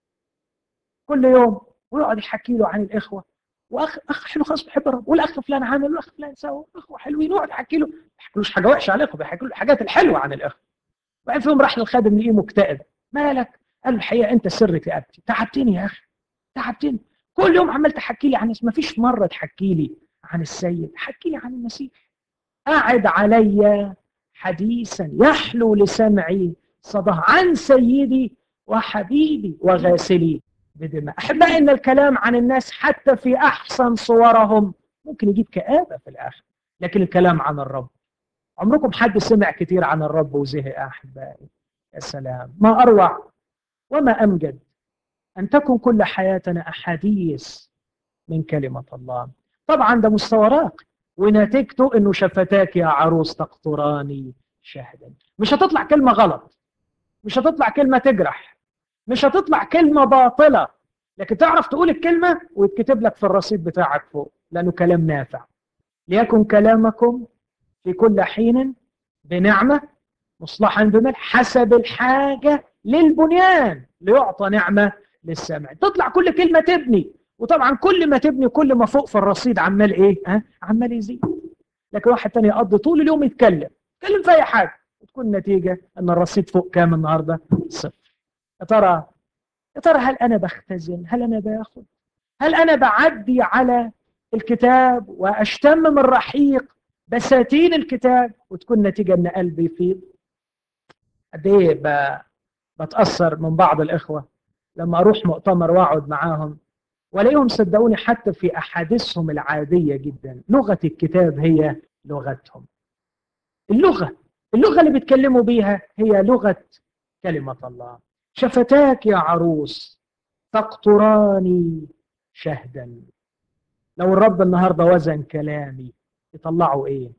كل يوم ويقعد يحكي له عن الاخوه واخ اخ حلو خالص بيحب الرب والاخ فلان عمل والاخ فلان سوى اخوه حلوين يقعد يحكي له ما يحكيلوش حاجه وحشه على الاخوه بيحكي له الحاجات الحلوه عن الاخوه وبعدين في يوم راح للخادم لقيه مكتئب مالك؟ قال له الحقيقه انت سر كآبتي تعبتني يا اخي تعبتني كل يوم عمال تحكي لي عن ما فيش مره تحكي لي عن السيد حكي لي عن المسيح أعد علي حديثا يحلو لسمعي صدى عن سيدي وحبيبي وغاسلي بدماء أحبائي أن الكلام عن الناس حتى في أحسن صورهم ممكن يجيب كآبة في الآخر لكن الكلام عن الرب عمركم حد سمع كتير عن الرب وزهق أحبائي يا سلام ما أروع وما أمجد أن تكون كل حياتنا أحاديث من كلمة الله طبعا ده مستوى راقي ونتيجته انه شفتاك يا عروس تقطراني شهدا مش هتطلع كلمه غلط مش هتطلع كلمه تجرح مش هتطلع كلمه باطله لكن تعرف تقول الكلمه ويتكتب لك في الرصيد بتاعك فوق لانه كلام نافع ليكن كلامكم في كل حين بنعمه مصلحا بملح حسب الحاجه للبنيان ليعطى نعمه للسامع تطلع كل كلمه تبني وطبعا كل ما تبني كل ما فوق في الرصيد عمال ايه ها عمال يزيد لكن واحد تاني يقضي طول اليوم يتكلم يتكلم في اي حاجه وتكون النتيجه ان الرصيد فوق كام النهارده صفر يا ترى يا ترى هل انا بختزن هل انا باخد هل انا بعدي على الكتاب واشتم من رحيق بساتين الكتاب وتكون النتيجه ان قلبي يفيض قد ايه بتاثر من بعض الاخوه لما اروح مؤتمر واقعد معاهم ولاقيهم صدقوني حتى في احاديثهم العاديه جدا لغه الكتاب هي لغتهم اللغه اللغه اللي بيتكلموا بيها هي لغه كلمه الله شفتاك يا عروس تقطراني شهدا لو الرب النهارده وزن كلامي يطلعوا ايه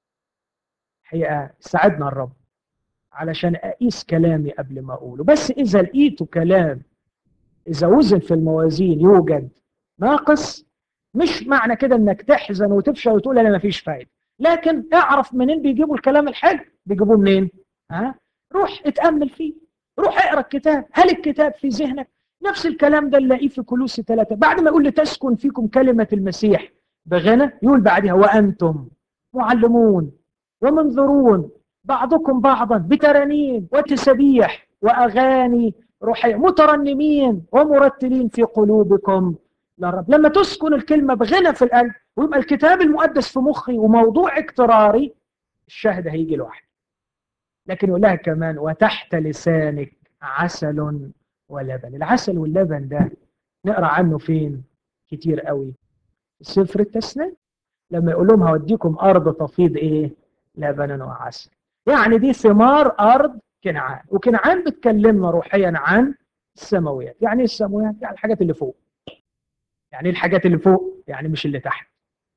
حقيقه ساعدنا الرب علشان اقيس كلامي قبل ما اقوله بس اذا لقيته كلام إذا وزن في الموازين يوجد ناقص مش معنى كده انك تحزن وتفشل وتقول انا ما فيش فايده لكن اعرف منين بيجيبوا الكلام الحلو بيجيبوه منين ها روح اتامل فيه روح اقرا الكتاب هل الكتاب في ذهنك نفس الكلام ده نلاقيه في كلوسي ثلاثة بعد ما يقول لتسكن فيكم كلمة المسيح بغنى يقول بعدها وأنتم معلمون ومنظرون بعضكم بعضا بترانيم وتسبيح وأغاني روحية مترنمين ومرتلين في قلوبكم للرب لما تسكن الكلمة بغنى في القلب ويبقى الكتاب المقدس في مخي وموضوع اقتراري الشهد هيجي لوحده لكن يقول لها كمان وتحت لسانك عسل ولبن العسل واللبن ده نقرا عنه فين كتير قوي سفر التسنيم لما يقول لهم هوديكم ارض تفيض ايه لبنا وعسل يعني دي ثمار ارض كنعان وكنعان بتكلمنا روحيا عن السماويات يعني ايه السماويات يعني الحاجات اللي فوق يعني ايه الحاجات اللي فوق يعني مش اللي تحت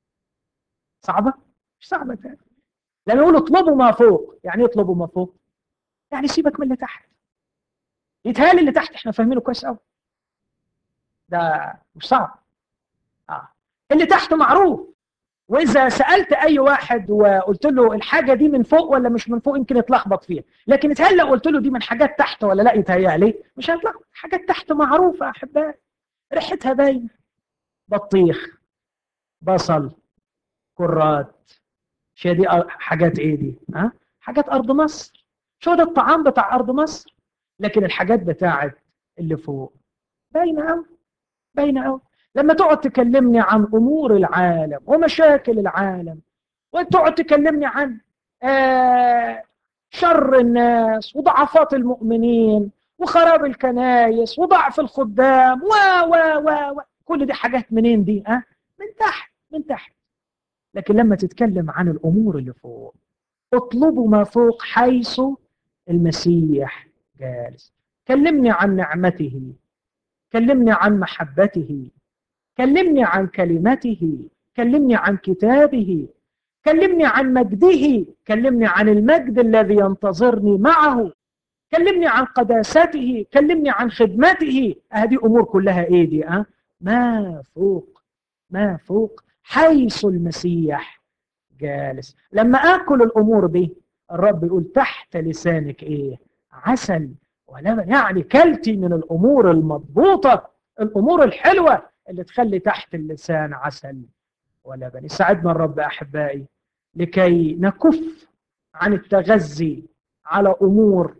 صعبة مش صعبة تاني لما يقول اطلبوا ما فوق يعني ايه اطلبوا ما فوق يعني سيبك من اللي تحت يتهيألي اللي تحت احنا فاهمينه كويس قوي ده مش صعب اه اللي تحت معروف واذا سالت اي واحد وقلت له الحاجه دي من فوق ولا مش من فوق يمكن يتلخبط فيها لكن اتهيأ لو قلت له دي من حاجات تحت ولا لا يتهيأ لي مش هيتلخبط حاجات تحت معروفه يا احبائي ريحتها باينه بطيخ بصل كرات شو دي حاجات ايه دي ها حاجات ارض مصر شو ده الطعام بتاع ارض مصر لكن الحاجات بتاعت اللي فوق باينه قوي باينه قوي لما تقعد تكلمني عن امور العالم ومشاكل العالم وتقعد تكلمني عن آه شر الناس وضعفات المؤمنين وخراب الكنايس وضعف الخدام و و و, و. كل دي حاجات منين دي ها أه؟ من تحت من تحت لكن لما تتكلم عن الامور اللي فوق اطلبوا ما فوق حيث المسيح جالس كلمني عن نعمته كلمني عن محبته كلمني عن كلمته كلمني عن كتابه كلمني عن مجده كلمني عن المجد الذي ينتظرني معه كلمني عن قداسته كلمني عن خدمته هذه امور كلها ايه دي أه؟ ما فوق ما فوق حيث المسيح جالس لما اكل الامور دي الرب يقول تحت لسانك ايه عسل ولبن يعني كلتي من الامور المضبوطه الامور الحلوه اللي تخلي تحت اللسان عسل ولبن يساعدنا الرب احبائي لكي نكف عن التغذي على امور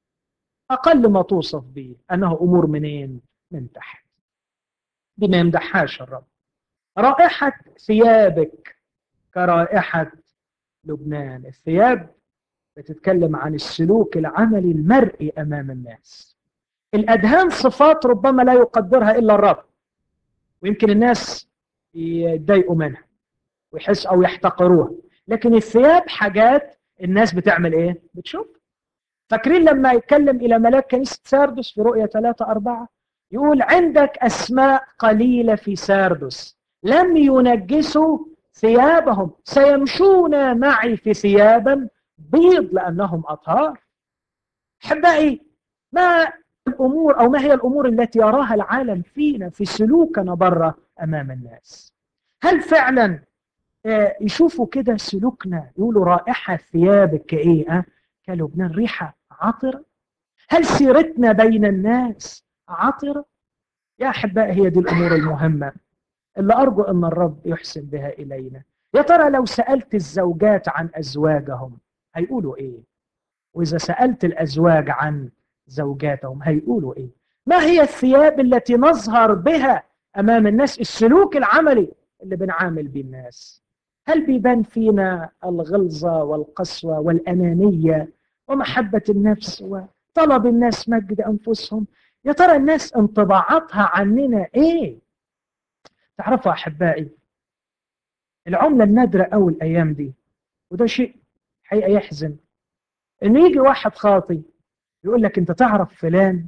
اقل ما توصف به انه امور منين من تحت دي ما يمدحهاش الرب رائحه ثيابك كرائحه لبنان الثياب بتتكلم عن السلوك العملي المرئي امام الناس الادهان صفات ربما لا يقدرها الا الرب ويمكن الناس يتضايقوا منها ويحس او يحتقروها لكن الثياب حاجات الناس بتعمل ايه بتشوف فاكرين لما يتكلم الى ملاك كنيسه ساردس في رؤيه 3 4 يقول عندك اسماء قليله في ساردس لم ينجسوا ثيابهم سيمشون معي في ثيابا بيض لانهم اطهار احبائي ما الامور او ما هي الامور التي يراها العالم فينا في سلوكنا بره امام الناس هل فعلا يشوفوا كده سلوكنا يقولوا رائحه ثيابك كايه كلبنان ريحه عطره هل سيرتنا بين الناس عطره يا احبائي هي دي الامور المهمه اللي ارجو ان الرب يحسن بها الينا يا ترى لو سالت الزوجات عن ازواجهم هيقولوا ايه واذا سالت الازواج عن زوجاتهم هيقولوا ايه ما هي الثياب التي نظهر بها امام الناس السلوك العملي اللي بنعامل بيه الناس هل بيبان فينا الغلظه والقسوه والانانيه ومحبه النفس وطلب الناس مجد انفسهم يا ترى الناس انطباعاتها عننا ايه تعرفوا احبائي العمله النادره قوي الايام دي وده شيء حقيقه يحزن انه يجي واحد خاطي يقول لك انت تعرف فلان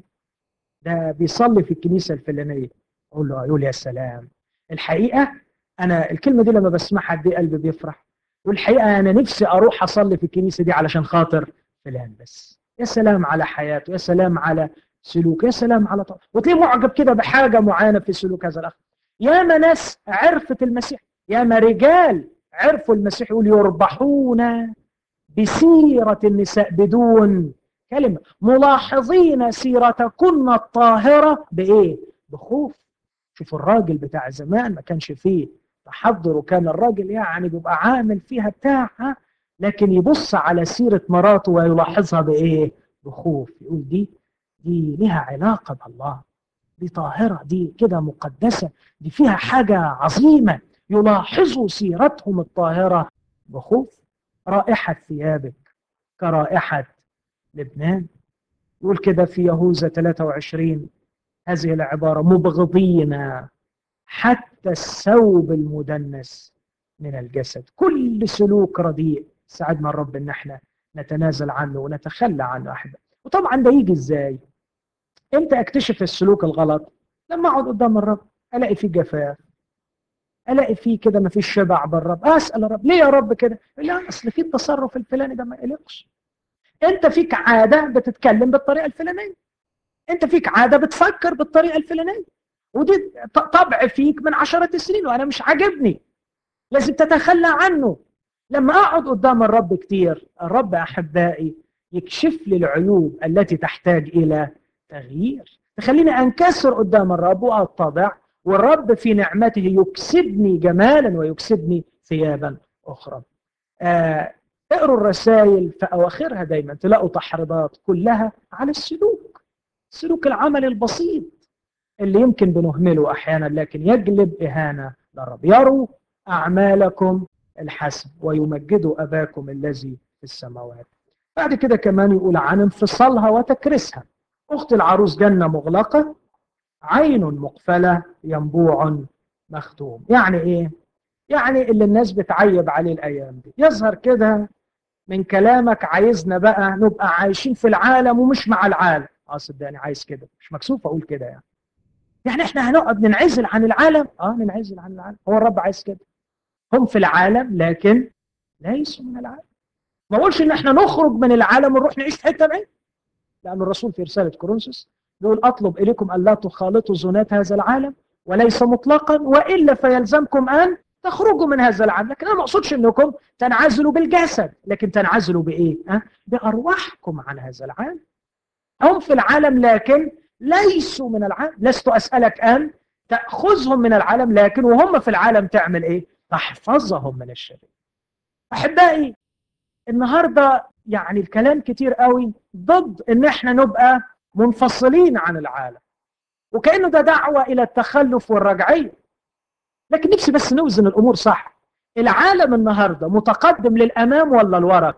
ده بيصلي في الكنيسه الفلانيه اقول له يقول يا سلام الحقيقه انا الكلمه دي لما بسمعها قد قلبي بيفرح والحقيقه انا نفسي اروح اصلي في الكنيسه دي علشان خاطر فلان بس يا سلام على حياته يا سلام على سلوك يا سلام على طول وتلاقيه معجب كده بحاجه معينه في سلوك هذا الاخ ياما ناس عرفت المسيح ياما رجال عرفوا المسيح يقول يربحون بسيره النساء بدون كلمه ملاحظين سيرتكن الطاهره بايه؟ بخوف شوف الراجل بتاع زمان ما كانش فيه تحضر وكان الراجل يعني بيبقى عامل فيها بتاعها لكن يبص على سيره مراته ويلاحظها بايه؟ بخوف يقول دي دي لها علاقه بالله دي طاهره دي كده مقدسه دي فيها حاجه عظيمه يلاحظوا سيرتهم الطاهره بخوف رائحه ثيابك كرائحه لبنان يقول كده في يهوذا 23 هذه العباره مبغضين حتى الثوب المدنس من الجسد كل سلوك رديء ساعدنا الرب ان احنا نتنازل عنه ونتخلى عنه احبه وطبعا ده يجي ازاي امتى اكتشف السلوك الغلط لما اقعد قدام الرب الاقي فيه جفاف الاقي فيه كده ما فيش شبع بالرب اسال الرب ليه يا رب كده لا اصل في التصرف الفلاني ده ما يليقش انت فيك عاده بتتكلم بالطريقه الفلانيه انت فيك عاده بتفكر بالطريقه الفلانيه ودي طبع فيك من عشرة سنين وانا مش عاجبني لازم تتخلى عنه لما اقعد قدام الرب كتير الرب احبائي يكشف لي العيوب التي تحتاج الى تغيير تخليني انكسر قدام الرب واتضع والرب في نعمته يكسبني جمالا ويكسبني ثيابا اخرى آه اقروا الرسائل في اواخرها دايما تلاقوا تحريضات كلها على السلوك السلوك العملي البسيط اللي يمكن بنهمله احيانا لكن يجلب اهانه للرب يروا اعمالكم الحسن ويمجدوا اباكم الذي في السماوات بعد كده كمان يقول عن انفصالها وتكريسها اخت العروس جنه مغلقه عين مقفله ينبوع مختوم يعني ايه يعني اللي الناس بتعيب عليه الايام دي يظهر كده من كلامك عايزنا بقى نبقى عايشين في العالم ومش مع العالم اه صدقني عايز كده مش مكسوف اقول كده يعني يعني احنا هنقعد ننعزل عن العالم اه ننعزل عن العالم هو الرب عايز كده هم في العالم لكن ليسوا من العالم ما اقولش ان احنا نخرج من العالم ونروح نعيش في حته بعيد لان الرسول في رساله كورنثوس بيقول اطلب اليكم الا تخالطوا زنات هذا العالم وليس مطلقا والا فيلزمكم ان تخرجوا من هذا العالم لكن انا ما اقصدش انكم تنعزلوا بالجسد لكن تنعزلوا بايه أه؟ بارواحكم عن هذا العالم هم في العالم لكن ليسوا من العالم لست اسالك ان تاخذهم من العالم لكن وهم في العالم تعمل ايه تحفظهم من الشرير احبائي النهارده يعني الكلام كتير قوي ضد ان احنا نبقى منفصلين عن العالم وكانه ده دعوه الى التخلف والرجعيه لكن نفسي بس نوزن الامور صح العالم النهارده متقدم للامام ولا لورا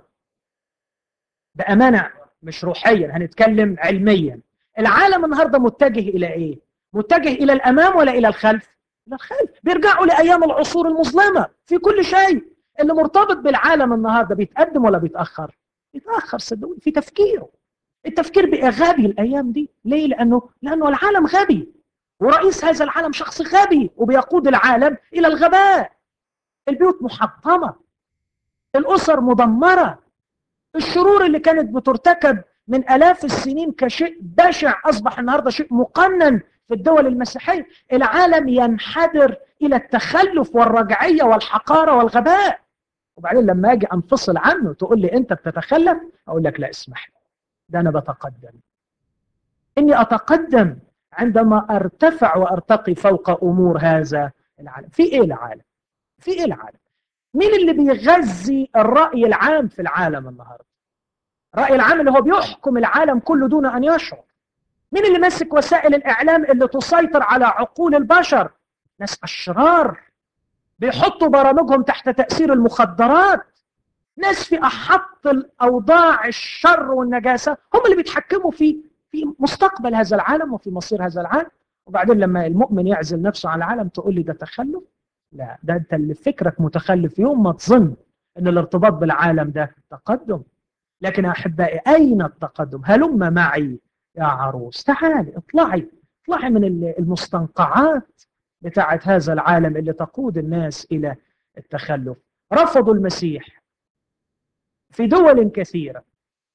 بامانه مش روحيا هنتكلم علميا العالم النهارده متجه الى ايه متجه الى الامام ولا الى الخلف الى الخلف بيرجعوا لايام العصور المظلمه في كل شيء اللي مرتبط بالعالم النهارده بيتقدم ولا بيتاخر بيتاخر صدقوني في تفكيره التفكير بقى غبي الايام دي ليه لانه لانه العالم غبي ورئيس هذا العالم شخص غبي وبيقود العالم الى الغباء البيوت محطمه الاسر مدمره الشرور اللي كانت بترتكب من الاف السنين كشيء بشع اصبح النهارده شيء مقنن في الدول المسيحيه العالم ينحدر الى التخلف والرجعيه والحقاره والغباء وبعدين لما اجي انفصل عنه تقول لي انت بتتخلف اقول لك لا اسمح لي ده انا بتقدم اني اتقدم عندما ارتفع وارتقي فوق امور هذا العالم في ايه العالم في ايه العالم مين اللي بيغذي الراي العام في العالم النهارده الراي العام اللي هو بيحكم العالم كله دون ان يشعر مين اللي ماسك وسائل الاعلام اللي تسيطر على عقول البشر ناس اشرار بيحطوا برامجهم تحت تاثير المخدرات ناس في احط الاوضاع الشر والنجاسه هم اللي بيتحكموا في في مستقبل هذا العالم وفي مصير هذا العالم وبعدين لما المؤمن يعزل نفسه عن العالم تقول لي ده تخلف لا ده انت اللي فكرك متخلف يوم ما تظن ان الارتباط بالعالم ده تقدم لكن احبائي اين التقدم هلم معي يا عروس تعالي اطلعي اطلعي من المستنقعات بتاعه هذا العالم اللي تقود الناس الى التخلف رفضوا المسيح في دول كثيره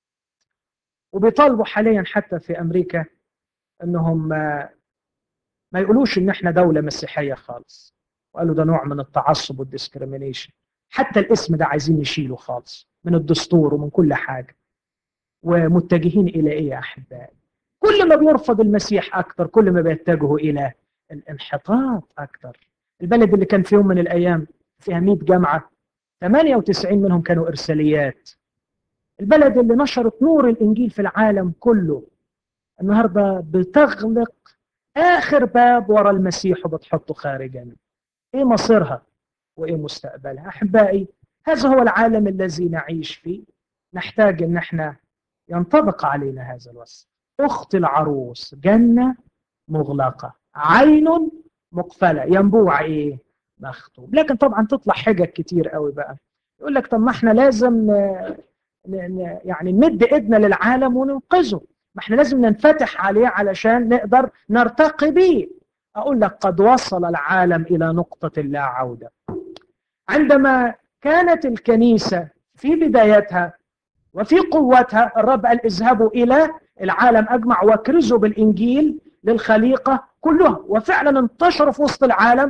وبيطالبوا حاليا حتى في امريكا انهم ما يقولوش ان احنا دوله مسيحيه خالص وقالوا ده نوع من التعصب والديسكريميشن حتى الاسم ده عايزين يشيله خالص من الدستور ومن كل حاجه ومتجهين الى ايه يا احبائي كل ما بيرفض المسيح اكثر كل ما بيتجهوا الى الانحطاط اكثر البلد اللي كان في يوم من الايام فيها 100 جامعه 98 منهم كانوا ارساليات البلد اللي نشرت نور الانجيل في العالم كله النهارده بتغلق اخر باب ورا المسيح وبتحطه خارجا ايه مصيرها وايه مستقبلها احبائي هذا هو العالم الذي نعيش فيه نحتاج ان احنا ينطبق علينا هذا الوصف اخت العروس جنه مغلقه عين مقفله ينبوع ايه مختوم لكن طبعا تطلع حجج كتير قوي بقى يقول لك طب ما احنا لازم يعني نمد ايدنا للعالم وننقذه ما احنا لازم ننفتح عليه علشان نقدر نرتقي به اقول لك قد وصل العالم الى نقطه لا عوده عندما كانت الكنيسه في بدايتها وفي قوتها الرب قال اذهبوا الى العالم اجمع واكرزوا بالانجيل للخليقه كلها وفعلا انتشروا في وسط العالم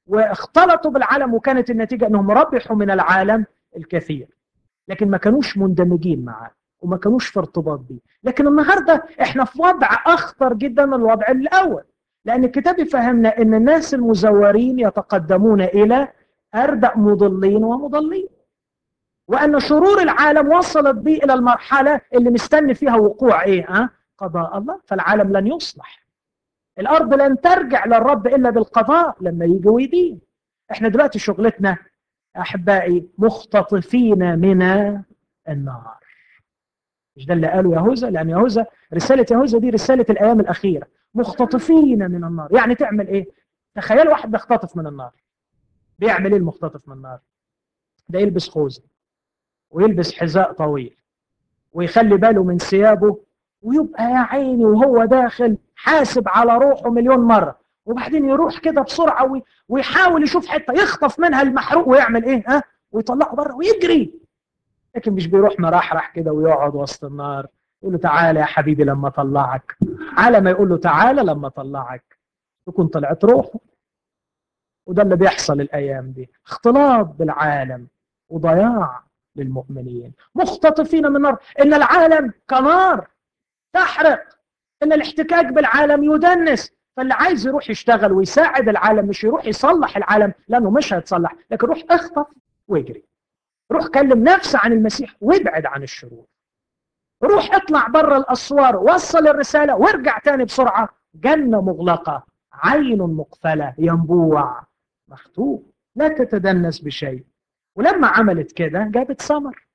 واختلطوا بالعالم وكانت النتيجة أنهم ربحوا من العالم الكثير لكن ما كانوش مندمجين معاه وما كانوش في ارتباط بيه لكن النهاردة احنا في وضع أخطر جدا من الوضع الأول لأن الكتاب يفهمنا أن الناس المزورين يتقدمون إلى أردأ مضلين ومضلين وأن شرور العالم وصلت به إلى المرحلة اللي مستني فيها وقوع إيه؟ أه؟ قضاء الله فالعالم لن يصلح الأرض لن ترجع للرب إلا بالقضاء لما يجي ويدين احنا دلوقتي شغلتنا أحبائي مختطفين من النار مش ده اللي قاله يهوذا لأن يهوذا رسالة يهوذا دي رسالة الأيام الأخيرة مختطفين من النار يعني تعمل إيه تخيل واحد بيختطف من النار بيعمل إيه المختطف من النار ده يلبس خوذة ويلبس حذاء طويل ويخلي باله من ثيابه ويبقى يا عيني وهو داخل حاسب على روحه مليون مرة وبعدين يروح كده بسرعة ويحاول يشوف حتة يخطف منها المحروق ويعمل ايه ها ويطلعه بره ويجري لكن مش بيروح مرحرح كده ويقعد وسط النار يقول له تعالى يا حبيبي لما اطلعك على ما يقول له تعالى لما اطلعك يكون طلعت روحه وده اللي بيحصل الايام دي اختلاط بالعالم وضياع للمؤمنين مختطفين من النار ان العالم كنار تحرق ان الاحتكاك بالعالم يدنس فاللي عايز يروح يشتغل ويساعد العالم مش يروح يصلح العالم لانه مش هيتصلح لكن روح اخطف واجري روح كلم نفسه عن المسيح وابعد عن الشرور روح اطلع بره الاسوار وصل الرساله وارجع تاني بسرعه جنه مغلقه عين مقفله ينبوع مختوم لا تتدنس بشيء ولما عملت كده جابت ثمر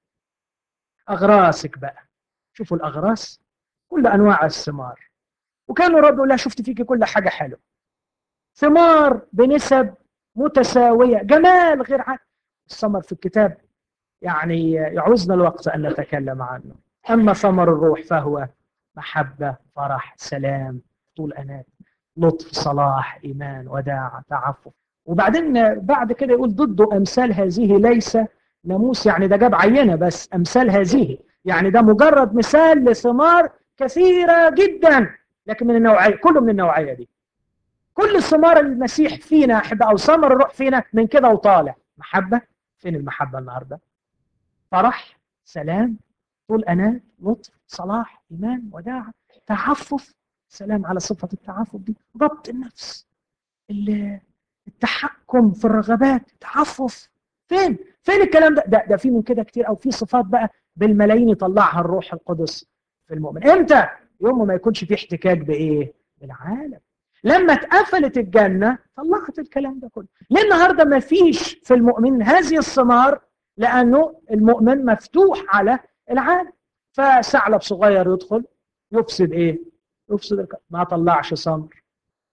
اغراسك بقى شوفوا الاغراس كل انواع الثمار وكانوا الرب يقول لها شفت فيكي كل حاجه حلوه ثمار بنسب متساويه جمال غير عادي الثمر في الكتاب يعني يعوزنا الوقت ان نتكلم عنه اما ثمر الروح فهو محبه فرح سلام طول انات لطف صلاح ايمان وداعه تعفف وبعدين بعد كده يقول ضده امثال هذه ليس ناموس يعني ده جاب عينه بس امثال هذه يعني ده مجرد مثال لثمار كثيره جدا لكن من النوعيه كله من النوعيه دي كل ثمار المسيح فينا احب او ثمر الروح فينا من كده وطالع محبه فين المحبه النهارده فرح سلام طول انات لطف صلاح ايمان وداعه تعفف سلام على صفه التعفف دي ضبط النفس التحكم في الرغبات تعفف فين فين الكلام ده ده, ده في من كده كتير او في صفات بقى بالملايين يطلعها الروح القدس في المؤمن امتى يوم ما يكونش في احتكاك بايه بالعالم لما اتقفلت الجنه طلعت الكلام ده كله ليه النهارده ما فيش في المؤمن هذه الثمار لانه المؤمن مفتوح على العالم فثعلب صغير يدخل يفسد ايه يفسد الكلام. ما طلعش ثمر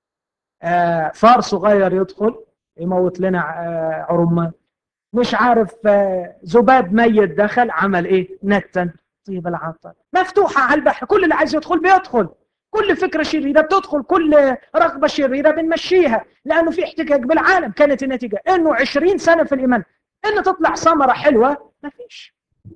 آه فار صغير يدخل يموت لنا آه عرمان مش عارف آه ذباب ميت دخل عمل ايه نتن طيب العطر مفتوحة على البحر كل اللي عايز يدخل بيدخل كل فكرة شريرة بتدخل كل رغبة شريرة بنمشيها لأنه في احتكاك بالعالم كانت النتيجة إنه 20 سنة في الإيمان إن تطلع ثمرة حلوة ما فيش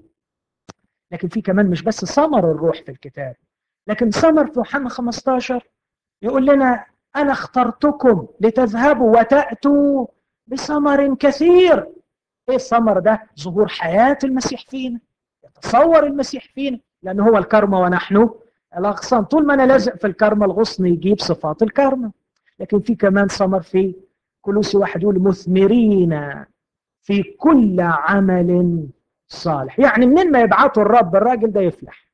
لكن في كمان مش بس ثمر الروح في الكتاب لكن ثمر في يوحنا 15 يقول لنا أنا اخترتكم لتذهبوا وتأتوا بثمر كثير إيه الثمر ده؟ ظهور حياة المسيح فينا يتصور المسيح فينا لأنه هو الكرمة ونحن الأغصان طول ما أنا لازق في الكرمة الغصن يجيب صفات الكرمة لكن في كمان ثمر في كلوسي واحد يقول مثمرين في كل عمل صالح يعني منين ما يبعته الرب الراجل ده يفلح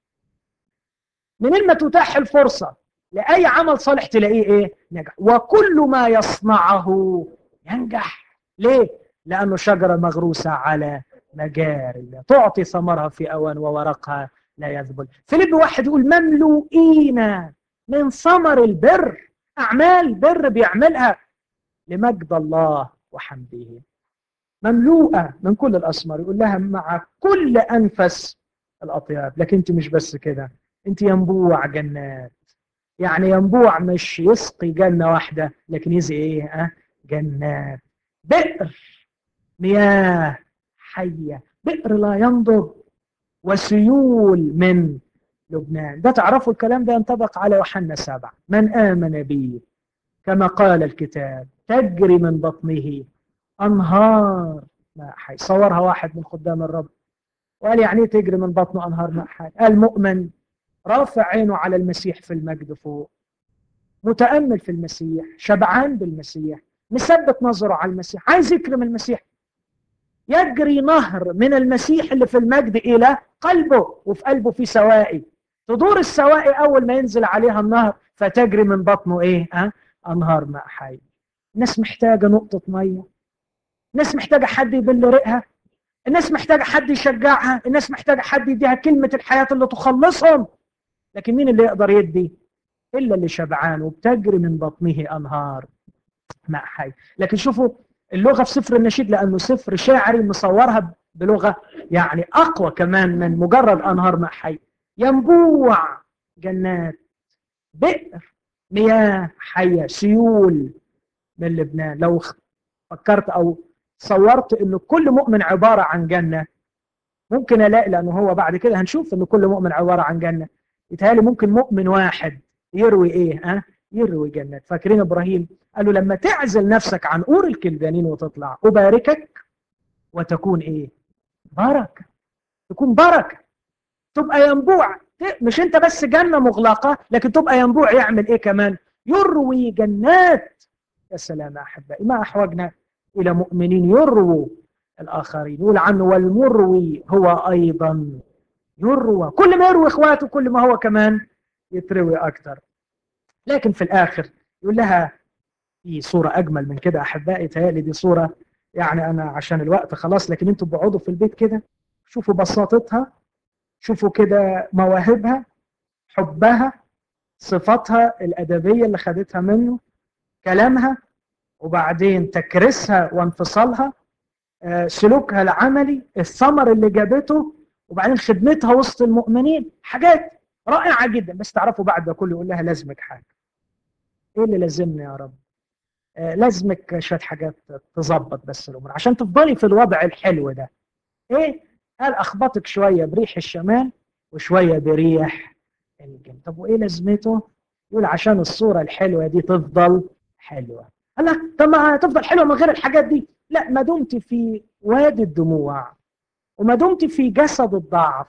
منين ما تتاح الفرصة لأي عمل صالح تلاقيه إيه نجح وكل ما يصنعه ينجح ليه لأنه شجرة مغروسة على مجاري تعطي ثمرها في أوان وورقها لا يذبل فيليب واحد يقول مملوئين من ثمر البر أعمال بر بيعملها لمجد الله وحمده مملوءة من كل الأسمار يقول لها مع كل أنفس الأطياب لكن أنت مش بس كده أنت ينبوع جنات يعني ينبوع مش يسقي جنة واحدة لكن يسقي إيه أه؟ جنات بئر مياه حية بئر لا ينضب وسيول من لبنان ده تعرفوا الكلام ده ينطبق على يوحنا سبعة من آمن بي كما قال الكتاب تجري من بطنه أنهار ماء حي صورها واحد من خدام الرب وقال يعني تجري من بطنه أنهار ماء حي المؤمن رافع عينه على المسيح في المجد فوق متأمل في المسيح شبعان بالمسيح مثبت نظره على المسيح عايز يكرم المسيح يجري نهر من المسيح اللي في المجد إلى قلبه وفي قلبه في سوائي تدور السوائي أول ما ينزل عليها النهر فتجري من بطنه إيه؟ أه؟ أنهار ماء حي الناس محتاجة نقطة مية الناس محتاجة حد يبل ريقها الناس محتاجة حد يشجعها الناس محتاجة حد يديها كلمة الحياة اللي تخلصهم لكن مين اللي يقدر يدي إلا اللي شبعان وبتجري من بطنه أنهار ماء حي لكن شوفوا اللغة في سفر النشيد لأنه سفر شاعري مصورها بلغة يعني أقوى كمان من مجرد أنهار ماء حي ينبوع جنات بئر مياه حية سيول من لبنان لو فكرت أو صورت أنه كل مؤمن عبارة عن جنة ممكن ألاقي لأنه هو بعد كده هنشوف أنه كل مؤمن عبارة عن جنة يتهيألي ممكن مؤمن واحد يروي إيه ها؟ يروي جنات فاكرين إبراهيم قال له لما تعزل نفسك عن أور الكلدانين وتطلع أباركك وتكون إيه بركة تكون بركة تبقى ينبوع مش انت بس جنة مغلقة لكن تبقى ينبوع يعمل ايه كمان يروي جنات يا سلام يا احبائي ما احوجنا الى مؤمنين يرووا الاخرين يقول عنه والمروي هو ايضا يروى كل ما يروي اخواته كل ما هو كمان يتروي اكتر لكن في الاخر يقول لها في صورة اجمل من كده احبائي تهيألي دي صورة يعني انا عشان الوقت خلاص لكن انتوا بقعدوا في البيت كده شوفوا بساطتها شوفوا كده مواهبها حبها صفاتها الأدبية اللي خدتها منه كلامها وبعدين تكريسها وانفصالها سلوكها العملي الثمر اللي جابته وبعدين خدمتها وسط المؤمنين حاجات رائعة جدا بس تعرفوا بعد ده كله يقول لها لازمك حاجة ايه اللي لازمني يا رب آه لازمك شوية حاجات تظبط بس الأمور عشان تفضلي في الوضع الحلو ده ايه قال اخبطك شويه بريح الشمال وشويه بريح الجنوب طب وايه لازمته يقول عشان الصوره الحلوه دي تفضل حلوه قال لك طب ما تفضل حلوه من غير الحاجات دي لا ما دمت في وادي الدموع وما دمت في جسد الضعف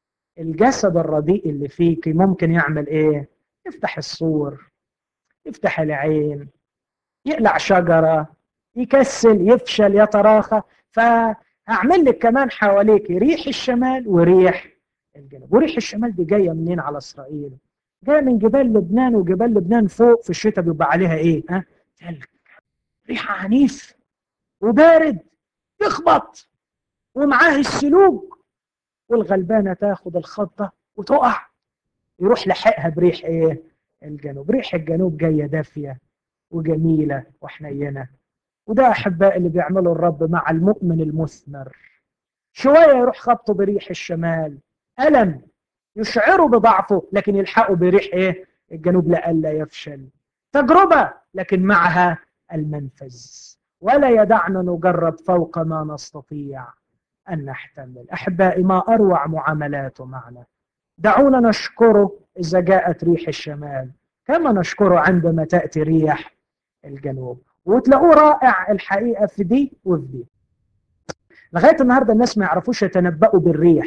الجسد الرديء اللي فيك ممكن يعمل ايه يفتح الصور يفتح العين يقلع شجره يكسل يفشل يتراخى ف هعمل لك كمان حواليك ريح الشمال وريح الجنوب وريح الشمال دي جايه منين على اسرائيل جايه من جبال لبنان وجبال لبنان فوق في الشتاء بيبقى عليها ايه ها ثلج ريح عنيف وبارد يخبط ومعاه السلوج والغلبانه تاخد الخطه وتقع يروح لحقها بريح ايه الجنوب ريح الجنوب جايه دافيه وجميله وحنينه وده احباء اللي بيعمله الرب مع المؤمن المثمر شويه يروح خبطه بريح الشمال الم يشعره بضعفه لكن يلحقه بريح ايه الجنوب لئلا يفشل تجربه لكن معها المنفذ ولا يدعنا نجرب فوق ما نستطيع ان نحتمل احبائي ما اروع معاملاته معنا دعونا نشكره اذا جاءت ريح الشمال كما نشكره عندما تاتي ريح الجنوب وتلاقوه رائع الحقيقه في دي وفي دي لغايه النهارده الناس ما يعرفوش يتنبؤوا بالريح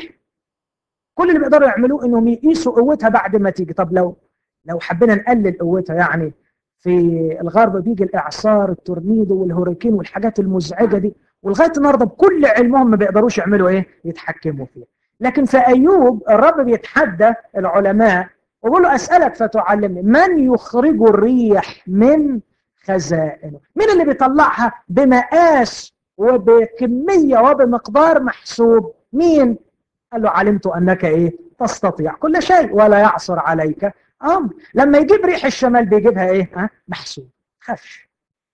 كل اللي بيقدروا يعملوه انهم يقيسوا قوتها بعد ما تيجي طب لو لو حبينا نقلل قوتها يعني في الغرب بيجي الاعصار التورنيدو والهوريكين والحاجات المزعجه دي ولغايه النهارده بكل علمهم ما بيقدروش يعملوا ايه يتحكموا فيها لكن في ايوب الرب بيتحدى العلماء وبيقول له اسالك فتعلمني من يخرج الريح من خزائنه مين اللي بيطلعها بمقاس وبكمية وبمقدار محسوب مين قال له علمت أنك إيه تستطيع كل شيء ولا يعصر عليك أمر لما يجيب ريح الشمال بيجيبها إيه ها محسوب خفش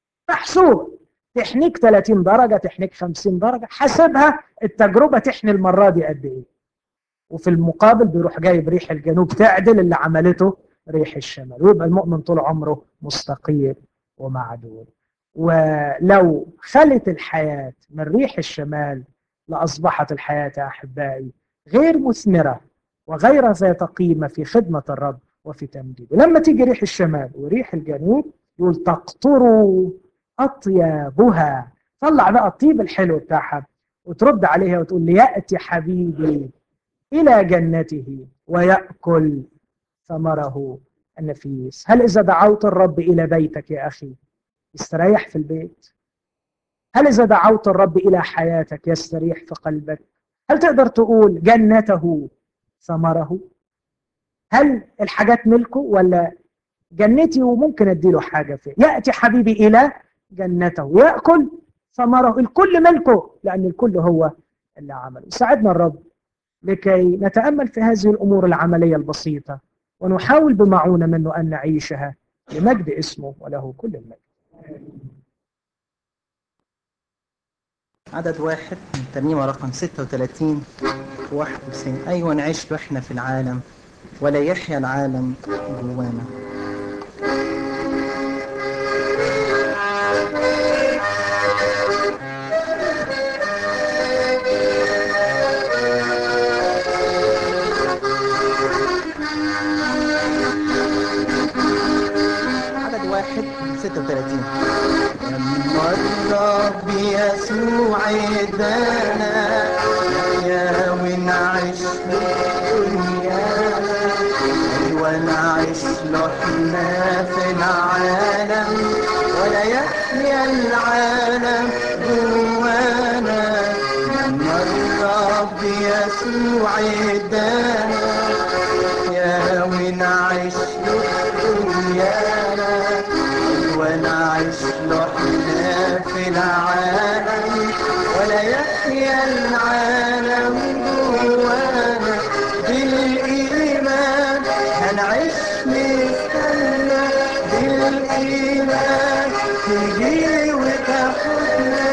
محسوب تحنيك 30 درجة تحنيك 50 درجة حسبها التجربة تحني المرة دي قد إيه وفي المقابل بيروح جايب ريح الجنوب تعدل اللي عملته ريح الشمال ويبقى المؤمن طول عمره مستقيم ومعدول ولو خلت الحياة من ريح الشمال لأصبحت الحياة يا أحبائي غير مثمرة وغير ذات قيمة في خدمة الرب وفي تمجيده لما تيجي ريح الشمال وريح الجنوب يقول تقطر أطيابها طلع بقى الطيب الحلو بتاعها وترد عليها وتقول ليأتي حبيبي إلى جنته ويأكل ثمره النفيس هل إذا دعوت الرب إلى بيتك يا أخي يستريح في البيت هل إذا دعوت الرب إلى حياتك يستريح في قلبك هل تقدر تقول جنته ثمره هل الحاجات ملكه ولا جنتي وممكن اديله حاجة فيه يأتي حبيبي إلى جنته ويأكل ثمره الكل ملكه لأن الكل هو اللي عمله ساعدنا الرب لكي نتأمل في هذه الأمور العملية البسيطة ونحاول بمعونة منه أن نعيشها لمجد اسمه وله كل المجد عدد واحد من ترنيمة رقم 36 91 أيوة نعيش له إحنا في العالم ولا يحيا العالم جوانا عدد واحد 36 لما الرب يسوع ادانا يا ونعيش دنيانا ايوه نعيش له احنا في العالم ولا يحيا العالم جوانا لما الرب يسوع ادانا يا ونعيش له دنيانا ونعيش له احنا في العالم ولا يحيا العالم جوانا بالإيمان هنعيش نستنى بالإيمان تجي وتاخدنا